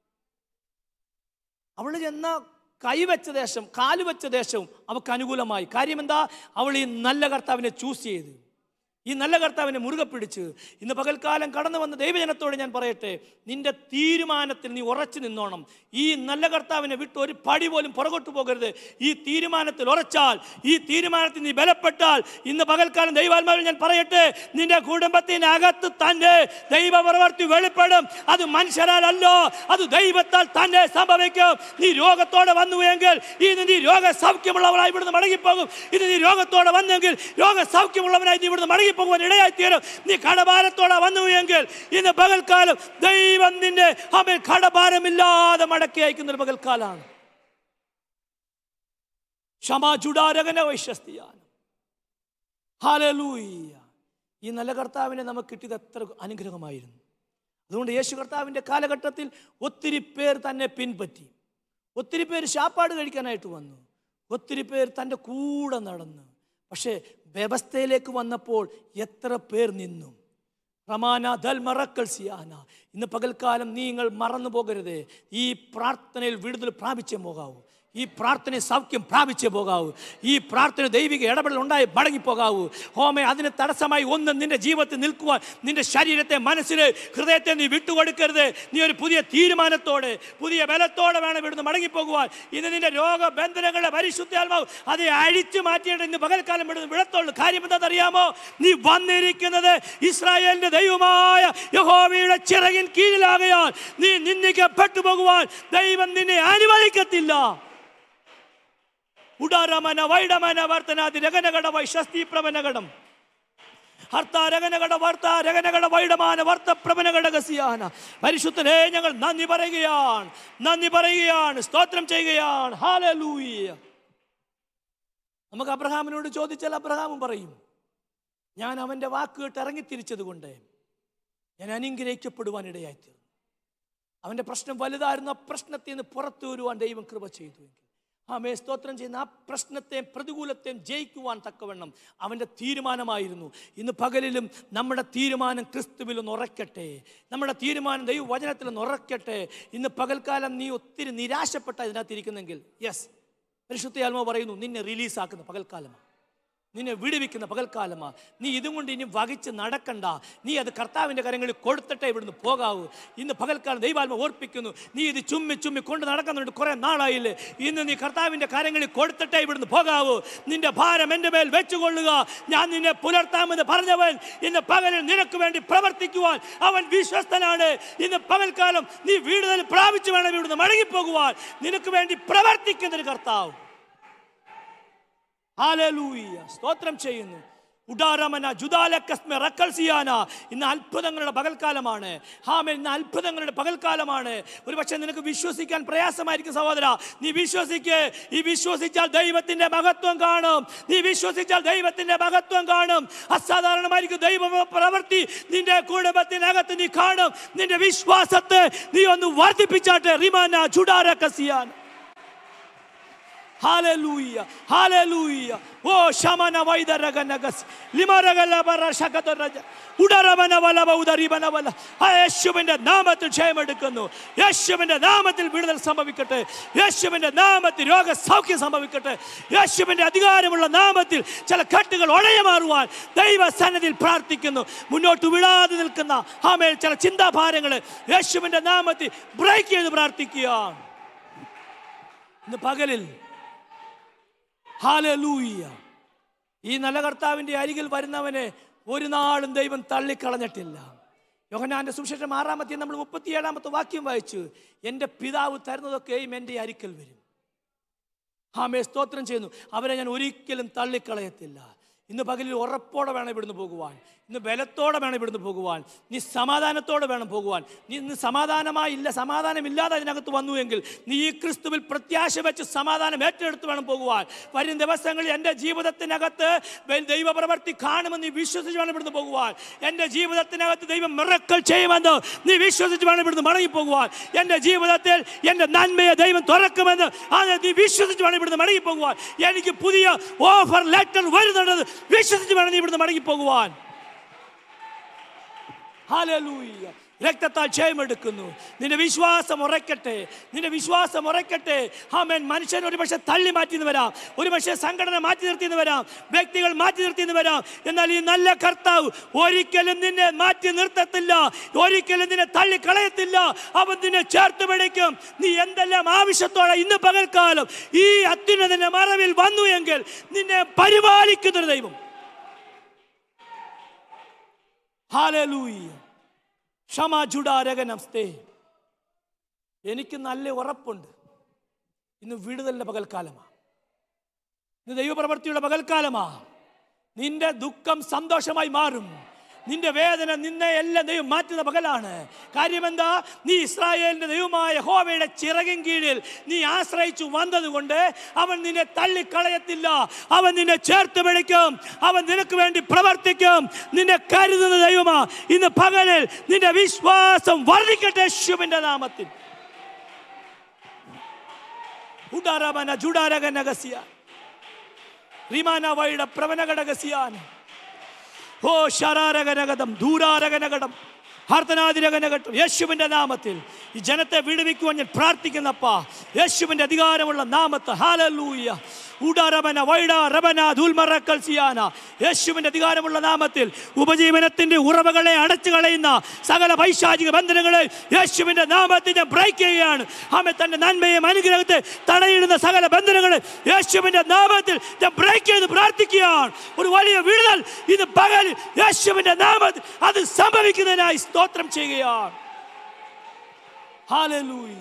അവൾ ചെന്ന കൈവച്ച ദേശം കാല് വെച്ച ദേശവും അവൾക്ക് അനുകൂലമായി കാര്യം എന്താ അവൾ ഈ നല്ല കർത്താവിനെ ചൂസ് ചെയ്ത് ഈ നല്ല കർത്താവിനെ മുറുകെ പിടിച്ച് ഇന്ന് പകൽക്കാലം കടന്നു വന്ന ദൈവജനത്തോട് ഞാൻ പറയട്ടെ നിന്റെ തീരുമാനത്തിൽ നീ ഉറച്ചു നിന്നോണം ഈ നല്ല കർത്താവിനെ വിട്ട് ഒരു പടി പോലും പുറകോട്ട് പോകരുത് ഈ തീരുമാനത്തിൽ ഉറച്ചാൽ ഈ തീരുമാനത്തിൽ നീ ബലപ്പെട്ടാൽ ഇന്ന് പകൽക്കാലം ദൈവാത്മാവിൽ ഞാൻ പറയട്ടെ നിന്റെ കുടുംബത്തിനകത്ത് തന്നെ ദൈവപ്രവർത്തി വെളിപ്പെടും അത് മനുഷ്യരാലല്ലോ അത് ദൈവത്താൽ തന്നെ സംഭവിക്കും നീ രോഗത്തോടെ വന്നുവെങ്കിൽ ഇന്ന് നീ രോഗസൗഖ്യമുള്ളവനായി ഇവിടുന്ന് മടങ്ങിപ്പോകും ഇത് നീ രോഗത്തോടെ വന്നെങ്കിൽ രോഗസൗഖ്യമുള്ളവനായി നീ ഇവിടുന്ന് മടങ്ങിപ്പോകുവാൻ ഇടയായിത്തീരും നീ കടഭാരത്തോടെ വന്നുവെങ്കിൽ ഇന്ന് പകൽക്കാലം ദൈവം നിന്നെ അവൻ കടഭാരമില്ലാതെ മടക്കി അയക്കുന്ന ഒരു പകൽക്കാലാണ് ക്ഷമാചുടാരകന വൈശ്യസ്തിയാണ് ഹാലലൂയ്യ ഈ നല്ല കർത്താവിനെ നമുക്ക് കിട്ടിയത് എത്ര അനുഗ്രഹമായിരുന്നു അതുകൊണ്ട് യേശു കർത്താവിൻ്റെ കാലഘട്ടത്തിൽ ഒത്തിരി പേർ തന്നെ പിൻപറ്റി ഒത്തിരി പേര് ശാപ്പാട് കഴിക്കാനായിട്ട് വന്നു ഒത്തിരി പേർ തൻ്റെ കൂടെ നടന്നു പക്ഷേ വ്യവസ്ഥയിലേക്ക് വന്നപ്പോൾ എത്ര പേർ നിന്നു റമാന ദൽ മറക്കൽ സിയാന ഇന്ന് പകൽക്കാലം നിങ്ങൾ മറന്നു പോകരുത് ഈ പ്രാർത്ഥനയിൽ വിടുതൽ പ്രാപിച്ചേ പോകാവൂ ഈ പ്രാർത്ഥന സൗഖ്യം പ്രാപിച്ചേ പോകാവൂ ഈ പ്രാർത്ഥന ദൈവിക ഇടപെടൽ ഉണ്ടായി മടങ്ങിപ്പോകാവൂ ഹോമേ അതിന് തടസ്സമായി ഒന്നും നിന്റെ ജീവിതത്തിൽ നിൽക്കുവാൻ നിന്റെ ശരീരത്തെ മനസ്സിന് ഹൃദയത്തെ നീ വിട്ടുകൊടുക്കരുത് നീ ഒരു പുതിയ തീരുമാനത്തോടെ പുതിയ ബലത്തോടെ വേണം ഇവിടുന്ന് മടങ്ങിപ്പോകുവാൻ ഇന്ന് നിന്റെ രോഗബന്ധനങ്ങളുടെ പരിശുദ്ധാത്മാവ് അത് അഴിച്ചു മാറ്റിയിട്ട് ഇന്ന് പകൽക്കാലം ഇവിടുന്ന് വിടത്തുള്ളൂ കാര്യം എന്താണെന്നറിയാമോ നീ വന്നിരിക്കുന്നത് ഇസ്രായേലിന്റെ ദൈവമായ യഹോവയുടെ ചിറകിൻ കീഴിലാകയാൽ നീ നിന്ദിക്കപ്പെട്ടു പോകുവാൻ ദൈവം നിന്നെ അനുവദിക്കത്തില്ല ഉടാരമന വൈഡമന വർത്തനാതി രഗനകട വൈശസ്തി പ്രവനകടം ഹർത്ത രഗനകട വർത്ത രഗനകട വൈഡമാന വർത്ത പ്രവനകടകസിയാന പരിശുദ്ധനെ ഞങ്ങൾ നന്ദി പറയുകയാണ് നന്ദി പറയുകയാണ് സ്തോത്രം ചെയ്യുകയാണ് ഹാലലൂയ നമുക്ക് അബ്രഹാമിനോട് ചോദിച്ചാൽ അബ്രഹാമും പറയും ഞാൻ അവൻ്റെ വാക്ക് കേട്ട് ഇറങ്ങിത്തിരിച്ചത് കൊണ്ട് ഞാൻ അനുഗ്രഹിക്കപ്പെടുവാൻ ഇടയായിത്തീർന്നു അവൻ്റെ പ്രശ്നം വലുതായിരുന്നു ആ പ്രശ്നത്തിൽ നിന്ന് പുറത്തു വരുവാൻ ദൈവം കൃപ ചെയ്തുവെങ്കിൽ ആമേ സ്തോത്രം ചെയ്യുന്ന ആ പ്രശ്നത്തെയും പ്രതികൂലത്തെയും ജയിക്കുവാൻ തക്കവണ്ണം അവൻ്റെ തീരുമാനമായിരുന്നു ഇന്ന് പകലിലും നമ്മുടെ തീരുമാനം ക്രിസ്തുവിൽ ഒന്ന് ഉറക്കട്ടെ നമ്മുടെ തീരുമാനം ദൈവ വചനത്തിൽ ഒന്ന് ഉറക്കട്ടെ ഇന്ന് പകൽക്കാലം നീ ഒത്തിരി നിരാശപ്പെട്ട ഇതിനകത്ത് ഇരിക്കുന്നെങ്കിൽ യെസ് പരിശുദ്ധ ആത്മാവ് പറയുന്നു നിന്നെ റിലീസാക്കുന്ന പകൽക്കാലമാണ് നിന്നെ വിടുവിക്കുന്ന പകൽക്കാലമാ നീ ഇതും കൊണ്ട് ഇനി വഹിച്ച് നടക്കണ്ട നീ അത് കർത്താവിൻ്റെ കരങ്ങളിൽ കൊടുത്തിട്ടേ ഇവിടുന്ന് പോകാവൂ ഇന്ന് പകൽക്കാലം ദൈവാത്മ ഓർപ്പിക്കുന്നു നീ ഇത് ചുമ്മി ചുമ്മി കൊണ്ട് നടക്കുന്നുണ്ട് കുറേ നാളായില്ലേ ഇന്ന് നീ കർത്താവിൻ്റെ കരങ്ങളിൽ കൊടുത്തിട്ടേ ഇവിടുന്ന് പോകാവൂ നിന്റെ ഭാരം എൻ്റെ മേൽ വെച്ചുകൊള്ളുക ഞാൻ നിന്നെ പുലർത്താമെന്ന് പറഞ്ഞവൻ ഇന്ന് പകലിൽ നിനക്ക് വേണ്ടി പ്രവർത്തിക്കുവാൻ അവൻ വിശ്വസ്തനാണ് ഇന്ന് പകൽക്കാലം നീ വീടുതൽ പ്രാപിച്ചു വേണം ഇവിടുന്ന് മടങ്ങിപ്പോകുവാൻ നിനക്ക് വേണ്ടി പ്രവർത്തിക്കുന്നൊരു കർത്താവ് ഹാലലൂയ സ്തോത്രം ചെയ്യുന്നു ഉഡാരമന ജുദാലക്കസ്മെ റക്കൽസിയാന ഇന്ന് അത്ഭുതങ്ങളുടെ പകൽക്കാലമാണ് ഹാമൻ ഇന്ന് അത്ഭുതങ്ങളുടെ പകൽക്കാലമാണ് ഒരു പക്ഷേ നിനക്ക് വിശ്വസിക്കാൻ പ്രയാസമായിരിക്കും സഹോദര നീ വിശ്വസിക്ക് ഈ വിശ്വസിച്ചാൽ ദൈവത്തിന്റെ മഹത്വം കാണും നീ വിശ്വസിച്ചാൽ ദൈവത്തിന്റെ മഹത്വം കാണും അസാധാരണമായിരിക്കും ദൈവ പ്രവൃത്തി നിന്റെ കുടുംബത്തിനകത്ത് നീ കാണും നിന്റെ വിശ്വാസത്തെ നീ ഒന്ന് വർദ്ധിപ്പിച്ചാട്ടെ റിമാന ചുടാരക്കസിയാൻ Hallelujah. Hallelujah. Oh, Shamana Vaidaraganagasi. Limaragala Barashakataraja. ഉടറവന വലവ ഉദരിവന വല ആ യേശുവിന്റെ നാമത്തിൽ ക്ഷയമെടുക്കുന്നു യേശുവിന്റെ നാമത്തിൽ വിടുതൽ സംഭവിക്കട്ടെ യേശുവിന്റെ നാമത്തിൽ രോഗസൗഖ്യം സംഭവിക്കട്ടെ യേശുവിന്റെ അധികാരമുള്ള നാമത്തിൽ ചില കെട്ടുകൾ ഉടയ മാറുവാൻ ദൈവസന്നിധിയിൽ പ്രാർത്ഥിക്കുന്നു മുന്നോട്ട് വിടാതെ നിൽക്കുന്ന ആമേൽ ചില ചിന്താഭാരങ്ങൾ യേശുവിന്റെ നാമത്തിൽ ബ്രേക്ക് ചെയ്ത് പ്രാർത്ഥിക്കുക ഇന്ന് പകലിൽ ഹാലലൂയ ഈ നല്ല കർത്താവിൻ്റെ അരികിൽ വരുന്നവനെ ഒരു നാളും ദൈവം തള്ളിക്കളഞ്ഞിട്ടില്ല യോഹനാന്റെ സുവിശേഷം ആറാമത്തെ നമ്മൾ മുപ്പത്തിയേഴാമത്തെ വാക്യം വായിച്ചു എൻ്റെ പിതാവ് തരുന്നതൊക്കെയും എൻ്റെ അരിക്കൽ വരും ആമേ സ്തോത്രം ചെയ്യുന്നു അവരെ ഞാൻ ഒരിക്കലും തള്ളിക്കളയത്തില്ല ഇന്ന് പകലിൽ ഉറപ്പോടെ വേണം ഇവിടുന്ന് പോകുവാൻ ഇന്ന് ബലത്തോടെ വേണം ഇവിടുന്ന് പോകുവാൻ നീ സമാധാനത്തോടെ വേണം പോകുവാൻ നീ ഇന്ന് സമാധാനമായി ഇല്ല സമാധാനമില്ലാതെ അതിനകത്ത് വന്നു എങ്കിൽ നീ ഈ ക്രിസ്തുവിൽ പ്രത്യാശ വെച്ച് സമാധാനം ഏറ്റെടുത്ത് വേണം പോകുവാൻ വരും ദിവസങ്ങളിൽ എൻ്റെ ജീവിതത്തിനകത്ത് വെ- ദൈവപ്രവർത്തി കാണുമെന്ന് നീ വിശ്വസിച്ച് വേണം ഇവിടുന്ന് പോകുവാൻ എൻ്റെ ജീവിതത്തിനകത്ത് ദൈവം മിറക്കൽ ചെയ്യുമെന്ന് നീ വിശ്വസിച്ച് വേണം ഇവിടുന്ന് മടങ്ങി പോകുവാൻ എൻ്റെ ജീവിതത്തിൽ എൻ്റെ നന്മയെ ദൈവം തുറക്കുമെന്ന് അത് നീ വിശ്വസിച്ച് വേണം ഇവിടുന്ന് മടങ്ങി പോകുവാൻ എനിക്ക് പുതിയ ഓഫർ ലെറ്റർ വരുന്നുള്ളത് വിശ്വസിച്ച് വേണം നീ ഇവിടുന്ന് മടങ്ങി പോകുവാൻ ഹല്ലേലൂയ രക്തത്താൽ ക്ഷയമെടുക്കുന്നു നിന്റെ വിശ്വാസം ഉറയ്ക്കട്ടെ നിന്റെ വിശ്വാസം ഉറയ്ക്കട്ടെ ആമേൻ മനുഷ്യൻ ഒരു പക്ഷേ തള്ളി മാറ്റിന്ന് വരാം ഒരു പക്ഷേ സംഘടന മാറ്റി നിർത്തിയെന്ന് വരാം വ്യക്തികൾ മാറ്റി നിർത്തിയെന്ന് വരാം എന്നാൽ ഈ നല്ല കർത്താവ് ഒരിക്കലും നിന്നെ മാറ്റി നിർത്തത്തില്ല ഒരിക്കലും നിന്നെ തള്ളിക്കളയത്തില്ല അവൻ നിന്നെ ചേർത്ത് പിടിക്കും നീ എന്തെല്ലാം ആവശ്യത്തോടെ ഇന്ന് പകൽക്കാലം ഈ അത്യുന്നതിന്റെ മറവിൽ വന്നു എങ്കിൽ നിന്നെ പരിപാലിക്കുന്നൊരു ദൈവം ഹാലലൂയ ക്ഷമ ജുഡാരകനസ്തേ എനിക്ക് നല്ല ഉറപ്പുണ്ട് ഇന്ന് വിടുതലിന്റെ പകൽക്കാലമാ ഇന്ന് ദൈവപ്രവൃത്തിയുടെ പകൽക്കാലമാ നിന്റെ ദുഃഖം സന്തോഷമായി മാറും നിന്റെ വേദന നിന്നെ എല്ലാം ദൈവം മാറ്റുന്ന പകലാണ് കാര്യമെന്താ നീ ഇസ്രായേലിന്റെ ദൈവമായ ഹോവയുടെ ചിറകിൻ കീഴിൽ നീ ആശ്രയിച്ചു വന്നതുകൊണ്ട് അവൻ നിന്നെ തള്ളിക്കളയത്തില്ല അവൻ നിന്നെ ചേർത്ത് പിടിക്കും അവൻ നിനക്ക് വേണ്ടി പ്രവർത്തിക്കും നിന്നെ കരുതുന്ന ദൈവമാ ഇന്ന് പകലിൽ നിന്റെ വിശ്വാസം വർദ്ധിക്കട്ടെ യേശുവിന്റെ നാമത്തിൽ ഉടാരമന ജുഡാരകനഗസിയ റിമാന വൈഡ പ്രവനഘടകസിയാൻ ഓ ശരാരകനകടം ദൂരാരകനകടം ഹർത്തനാതിരകനകട്ടം യേശുവിൻ്റെ നാമത്തിൽ ഈ ജനത്തെ വിടുവിക്കുവാൻ ഞാൻ പ്രാർത്ഥിക്കുന്നപ്പാ യേശുവിൻ്റെ അധികാരമുള്ള നാമത്ത് ഹാലലൂയ ഉടാരമന വൈഡ റബന ദുൽമറക്കൽ സിയാന യേശുവിൻ്റെ അധികാരമുള്ള നാമത്തിൽ ഉപജീവനത്തിൻ്റെ ഉറവകളെ അടച്ചു കളയുന്ന സകല പൈശാചിക ബന്ധനങ്ങളെ യേശുവിൻ്റെ നാമത്തിൽ ഞാൻ ബ്രേക്ക് ചെയ്യുകയാണ് ആമെ തൻ്റെ നന്മയും അനുഗ്രഹത്തെ തടയിടുന്ന സകല ബന്ധനങ്ങളെ യേശുവിൻ്റെ നാമത്തിൽ ഞാൻ ബ്രേക്ക് ചെയ്ത് പ്രാർത്ഥിക്കുകയാണ് ഒരു വലിയ വിടുതൽ ഇത് പകൽ യേശുവിൻ്റെ നാമത്തിൽ അത് സംഭവിക്കുന്നതിനായി സ്തോത്രം ചെയ്യുകയാണ് ഹാലലൂയ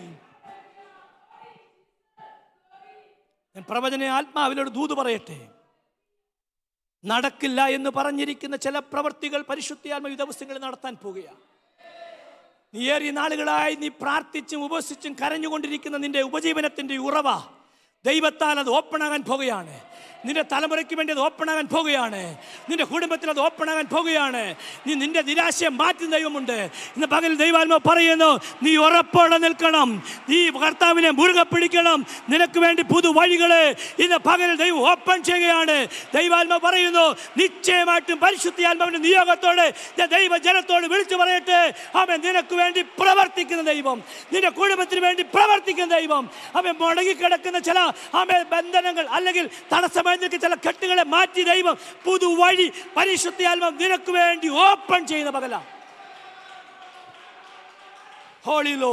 ഞാൻ പ്രവചന ആത്മാവിനോട് ദൂത് പറയട്ടെ നടക്കില്ല എന്ന് പറഞ്ഞിരിക്കുന്ന ചില പ്രവൃത്തികൾ പരിശുദ്ധിയാത്മ ഈ ദിവസങ്ങളിൽ നടത്താൻ പോകുകയാണ് നീ ഏറിയ നാളുകളായി നീ പ്രാർത്ഥിച്ചും ഉപസിച്ചും കരഞ്ഞുകൊണ്ടിരിക്കുന്ന നിന്റെ ഉപജീവനത്തിന്റെ ഉറവ ദൈവത്താൽ അത് ഓപ്പണാകാൻ പോകുകയാണ് നിന്റെ തലമുറയ്ക്ക് വേണ്ടി അത് ഓപ്പണാകാൻ പോകുകയാണ് നിന്റെ കുടുംബത്തിൽ അത് ഓപ്പണാകാൻ പോകുകയാണ് നീ നിന്റെ നിരാശയെ മാറ്റുന്ന ദൈവമുണ്ട് ഇന്ന് പകൽ ദൈവാത്മ പറയുന്നു നീ ഉറപ്പോടെ നിൽക്കണം നീ കർത്താവിനെ മുറുകെ പിടിക്കണം നിനക്ക് വേണ്ടി പുതു വഴികളെ ഇന്ന് പകൽ ദൈവം ഓപ്പൺ ചെയ്യുകയാണ് ദൈവാത്മ പറയുന്നു നിശ്ചയമായിട്ടും പരിശുദ്ധിയാത്മാവിന്റെ നിയോഗത്തോടെ ഞാൻ ദൈവജനത്തോട് വിളിച്ചു പറയട്ടെ അവൻ നിനക്ക് വേണ്ടി പ്രവർത്തിക്കുന്ന ദൈവം നിന്റെ കുടുംബത്തിന് വേണ്ടി പ്രവർത്തിക്കുന്ന ദൈവം അവൻ മുടങ്ങിക്കിടക്കുന്ന ചില ആമേ ബന്ധനങ്ങൾ അല്ലെങ്കിൽ തടസ്സപ്പെടുന്ന തടസ്സമായി നിൽക്കുന്ന ചില കെട്ടുകളെ മാറ്റി ദൈവം പുതുവഴി പരിശുദ്ധാത്മ നിനക്ക് വേണ്ടി ഓപ്പൺ ചെയ്യുന്ന പകല ഹോളിലോ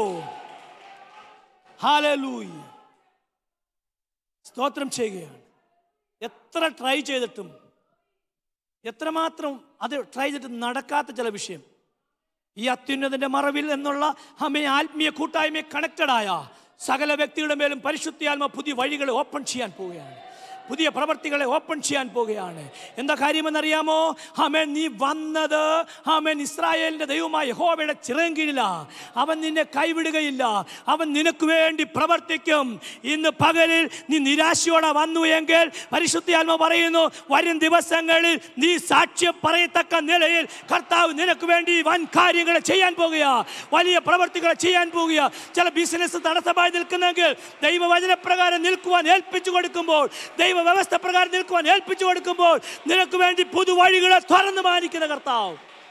ഹാലലൂയ സ്തോത്രം ചെയ്യുകയാണ് എത്ര ട്രൈ ചെയ്തിട്ടും എത്രമാത്രം അത് ട്രൈ ചെയ്തിട്ട് നടക്കാത്ത ചില വിഷയം ഈ അത്യുന്നതിന്റെ മറവിൽ എന്നുള്ള അമ്മ ആത്മീയ കൂട്ടായ്മയെ കണക്റ്റഡായ സകല വ്യക്തികളുടെ മേലും പരിശുദ്ധിയാത്മ പുതിയ വഴികളെ ഓപ്പൺ ചെയ്യാൻ പോവുകയാണ് പുതിയ പ്രവർത്തികളെ ഓപ്പൺ ചെയ്യാൻ പോവുകയാണ് എന്താ കാര്യമെന്നറിയാമോ ആമേൻ നീ വന്നത് ആമേൻ ഇസ്രായേലിന്റെ ദൈവമായ യഹോവയുടെ ചിറങ്കിഴില അവൻ നിന്നെ കൈവിടുകയില്ല അവൻ നിനക്ക് വേണ്ടി പ്രവർത്തിക്കും ഇന്ന് പകലിൽ നീ നിരാശയോടെ വന്നു എങ്കിൽ പരിശുദ്ധിയാത്മ പറയുന്നു വരും ദിവസങ്ങളിൽ നീ സാക്ഷ്യം പറയത്തക്ക നിലയിൽ കർത്താവ് നിനക്ക് വേണ്ടി വൻ കാര്യങ്ങൾ ചെയ്യാൻ പോകുക വലിയ പ്രവർത്തികൾ ചെയ്യാൻ പോകുക ചില ബിസിനസ് തടസ്സമായി നിൽക്കുന്നെങ്കിൽ ദൈവവചനപ്രകാരം നിൽക്കുവാൻ ഏൽപ്പിച്ചു കൊടുക്കുമ്പോൾ ദൈവ വ്യവസ്ഥ പ്രകാരം നിൽക്കുവാൻ ഏൽപ്പിച്ചു കൊടുക്കുമ്പോൾ നിനക്ക് വേണ്ടി പുതുവഴികളെ തുറന്നു മാനിക്കുന്ന കർത്താവ്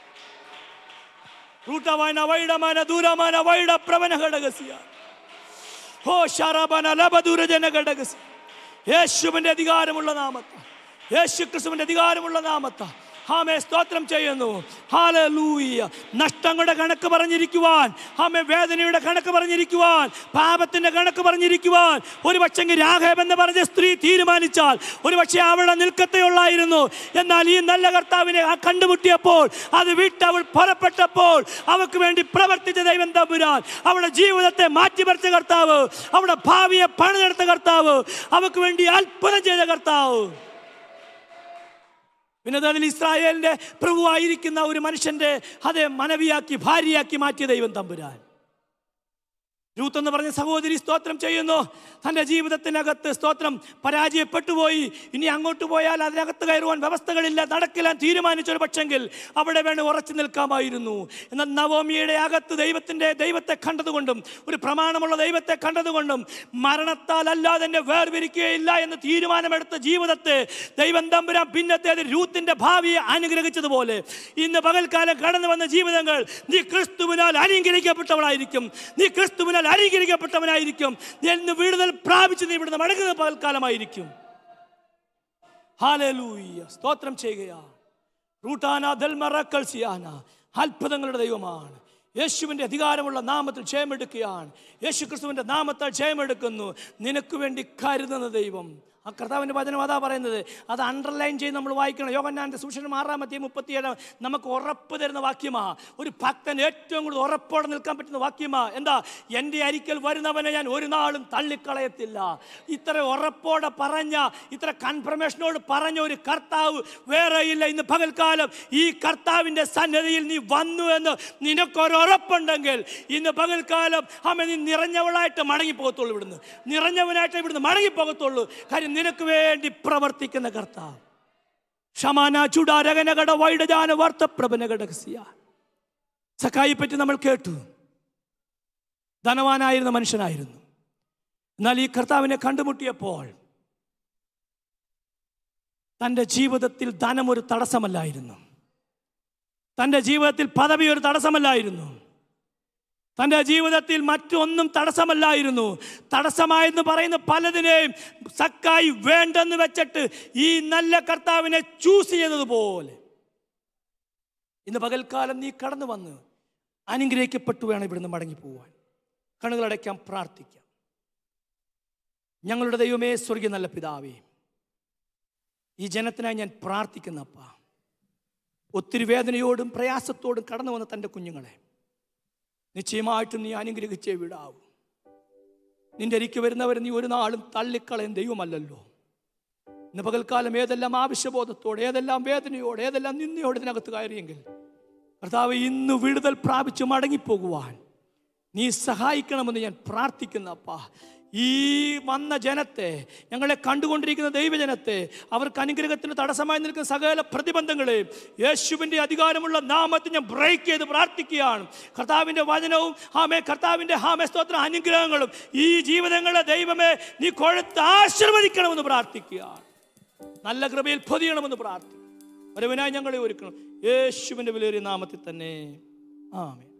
റൂട്ടമാന വൈഡമാന ദൂരമാന വൈഡ പ്രവന ഘടകസിയ ഹോ ശാറാബാന ലബദൂരജന ഘടകസി യേശുവിന്റെ അധികാരമുള്ള നാമത്ത യേശു ക്രിസ്തുവിന്റെ അധികാരമുള്ള നാമത്ത ഹാമെ സ്തോത്രം ചെയ്യുന്നു ഹാലലൂയ നഷ്ടങ്ങളുടെ കണക്ക് പറഞ്ഞിരിക്കുവാൻ ഹാമെ വേദനയുടെ കണക്ക് പറഞ്ഞിരിക്കുവാൻ പാപത്തിന്റെ കണക്ക് പറഞ്ഞിരിക്കുവാൻ ഒരു പക്ഷെങ്കിൽ രാഘവ് എന്ന് പറഞ്ഞ സ്ത്രീ തീരുമാനിച്ചാൽ ഒരു പക്ഷേ അവിടെ നിൽക്കത്തേയുള്ളായിരുന്നു എന്നാൽ ഈ നല്ല കർത്താവിനെ ആ കണ്ടുമുട്ടിയപ്പോൾ അത് വിട്ട് അവൾ പുറപ്പെട്ടപ്പോൾ അവൾക്ക് വേണ്ടി പ്രവർത്തിച്ച ദൈവം തമ്പുരാൻ അവളുടെ ജീവിതത്തെ മാറ്റിമറിച്ച കർത്താവ് അവളുടെ ഭാവിയെ പണിതെടുത്ത കർത്താവ് അവൾക്ക് വേണ്ടി അത്ഭുതം ചെയ്ത കർത്താവ് പിന്നെ അതിൽ ഇസ്രായേലിന്റെ പ്രഭുവായിരിക്കുന്ന ഒരു മനുഷ്യന്റെ അതേ മനവിയാക്കി ഭാര്യയാക്കി മാറ്റിയ ദൈവം തമ്പുരാൻ രൂത്ത് എന്ന് പറഞ്ഞ സഹോദരി സ്തോത്രം ചെയ്യുന്നു തൻ്റെ ജീവിതത്തിനകത്ത് സ്തോത്രം പരാജയപ്പെട്ടുപോയി ഇനി അങ്ങോട്ട് പോയാൽ അതിനകത്ത് കയറുവാൻ വ്യവസ്ഥകളില്ല നടക്കില്ല തീരുമാനിച്ചൊരു പക്ഷെങ്കിൽ അവിടെ വേണം ഉറച്ചു നിൽക്കാമായിരുന്നു എന്നാൽ നവോമിയുടെ അകത്ത് ദൈവത്തിൻ്റെ ദൈവത്തെ കണ്ടതുകൊണ്ടും ഒരു പ്രമാണമുള്ള ദൈവത്തെ കണ്ടതുകൊണ്ടും മരണത്താൽ അല്ലാതെ എന്നെ വേർപിരിക്കുകയില്ല എന്ന് തീരുമാനമെടുത്ത ജീവിതത്തെ ദൈവം തമ്പുരാൻ പിന്നത്തേത് രൂത്തിന്റെ ഭാവിയെ അനുഗ്രഹിച്ചതുപോലെ ഇന്ന് പകൽക്കാലം കടന്നു വന്ന ജീവിതങ്ങൾ നീ ക്രിസ്തുവിനാൽ അനുഗ്രഹിക്കപ്പെട്ടവളായിരിക്കും നീ ക്രിസ്തുവിനാൽ അനുഗ്രഹിക്കപ്പെട്ടവനായിരിക്കും നീ ഇന്ന് വിടുതൽ പ്രാപിച്ച് നീ ഇവിടുന്ന് മടങ്ങുന്ന പകൽക്കാലമായിരിക്കും ഹാലലൂയ സ്തോത്രം ചെയ്യുകയാ റൂട്ടാന ദൽമറക്കൽ സിയാന അത്ഭുതങ്ങളുടെ ദൈവമാണ് യേശുവിൻ്റെ അധികാരമുള്ള നാമത്തിൽ ജയമെടുക്കുകയാണ് യേശു ക്രിസ്തുവിൻ്റെ നാമത്താൽ ജയമെടുക്കുന്നു നിനക്ക് വേണ്ടി കരുതുന്ന ദൈവം ആ കർത്താവിൻ്റെ വചനം അതാ പറയുന്നത് അത് അണ്ടർലൈൻ ചെയ്ത് നമ്മൾ വായിക്കണം യോഗന്നാൻ്റെ സൂക്ഷിക്കണം ആറാമത്തെ മുപ്പത്തിയേഴ് നമുക്ക് ഉറപ്പ് തരുന്ന വാക്യമാ ഒരു ഭക്തൻ ഏറ്റവും കൂടുതൽ ഉറപ്പോടെ നിൽക്കാൻ പറ്റുന്ന വാക്യമാ എന്താ എൻ്റെ അരിക്കൽ വരുന്നവനെ ഞാൻ ഒരു നാളും തള്ളിക്കളയത്തില്ല ഇത്ര ഉറപ്പോടെ പറഞ്ഞ ഇത്ര കൺഫർമേഷനോട് പറഞ്ഞ ഒരു കർത്താവ് വേറെയില്ല ഇന്ന് പകൽക്കാലം ഈ കർത്താവിൻ്റെ സന്നദ്ധിയിൽ നീ വന്നു എന്ന് നിനക്കൊരു ഉറപ്പുണ്ടെങ്കിൽ ഇന്ന് പകൽക്കാലം അമ്മ നീ നിറഞ്ഞവളായിട്ട് മടങ്ങിപ്പോകത്തുള്ളൂ ഇവിടുന്ന് നിറഞ്ഞവനായിട്ട് ഇവിടുന്ന് മടങ്ങിപ്പോകത്തുള്ളൂ കാര്യം നിനക്ക് വേണ്ടി പ്രവർത്തിക്കുന്ന കർത്താവ് ക്ഷമാന ചുടാരകനകട വൈഡജാന വർത്തപ്രഭനകടകസിയ സഖായി പറ്റി നമ്മൾ കേട്ടു ധനവാനായിരുന്ന മനുഷ്യനായിരുന്നു എന്നാൽ ഈ കർത്താവിനെ കണ്ടുമുട്ടിയപ്പോൾ തൻ്റെ ജീവിതത്തിൽ ധനം ഒരു തടസ്സമല്ലായിരുന്നു തൻ്റെ ജീവിതത്തിൽ പദവി ഒരു തടസ്സമല്ലായിരുന്നു തൻ്റെ ജീവിതത്തിൽ മറ്റൊന്നും തടസ്സമല്ലായിരുന്നു തടസ്സമായെന്ന് പറയുന്ന പലതിനെയും സക്കായി വേണ്ടെന്ന് വെച്ചിട്ട് ഈ നല്ല കർത്താവിനെ ചൂസ് ചെയ്തതുപോലെ ഇന്ന് പകൽക്കാലം നീ കടന്നു വന്ന് അനുഗ്രഹിക്കപ്പെട്ടു വേണം ഇവിടുന്ന് മടങ്ങി പോവാൻ കണ്ണുകളടയ്ക്കാം പ്രാർത്ഥിക്കാം ഞങ്ങളുടെ ദൈവമേ സ്വർഗീയ നല്ല പിതാവേ ഈ ജനത്തിനായി ഞാൻ പ്രാർത്ഥിക്കുന്നപ്പ ഒത്തിരി വേദനയോടും പ്രയാസത്തോടും കടന്നു വന്ന തൻ്റെ കുഞ്ഞുങ്ങളെ നിശ്ചയമായിട്ടും നീ അനുഗ്രഹിച്ചേ വിടാവൂ നിന്റെ അരിക്ക് വരുന്നവരെ നീ ഒരു നാളും തള്ളിക്കളയും ദൈവമല്ലല്ലോ ഇന്ന് പകൽക്കാലം ഏതെല്ലാം ആവശ്യബോധത്തോടെ ഏതെല്ലാം വേദനയോടെ ഏതെല്ലാം നിന്നയോടെ ഇതിനകത്ത് കയറിയെങ്കിൽ കർത്താവ് ഇന്ന് വിടുതൽ പ്രാപിച്ച് മടങ്ങിപ്പോകുവാൻ നീ സഹായിക്കണമെന്ന് ഞാൻ പ്രാർത്ഥിക്കുന്നപ്പാ ഈ വന്ന ജനത്തെ ഞങ്ങളെ കണ്ടുകൊണ്ടിരിക്കുന്ന ദൈവജനത്തെ അവർക്ക് അനുഗ്രഹത്തിന് തടസ്സമായി നിൽക്കുന്ന സകല പ്രതിബന്ധങ്ങളെ യേശുവിൻ്റെ അധികാരമുള്ള നാമത്തിൽ ഞാൻ ബ്രേക്ക് ചെയ്ത് പ്രാർത്ഥിക്കുകയാണ് കർത്താവിൻ്റെ വചനവും ഹാമേ കർത്താവിൻ്റെ ഹാമേ സ്തോത്ര അനുഗ്രഹങ്ങളും ഈ ജീവിതങ്ങളെ ദൈവമേ നീ കൊഴുത്ത് ആശീർവദിക്കണമെന്ന് പ്രാർത്ഥിക്കുകയാണ് നല്ല കൃപയിൽ പൊതിയണമെന്ന് പ്രാർത്ഥിക്കും ഒരുവനായി ഞങ്ങളെ ഒരുക്കണം യേശുവിൻ്റെ വിലയേറിയ നാമത്തിൽ തന്നെ ആമേ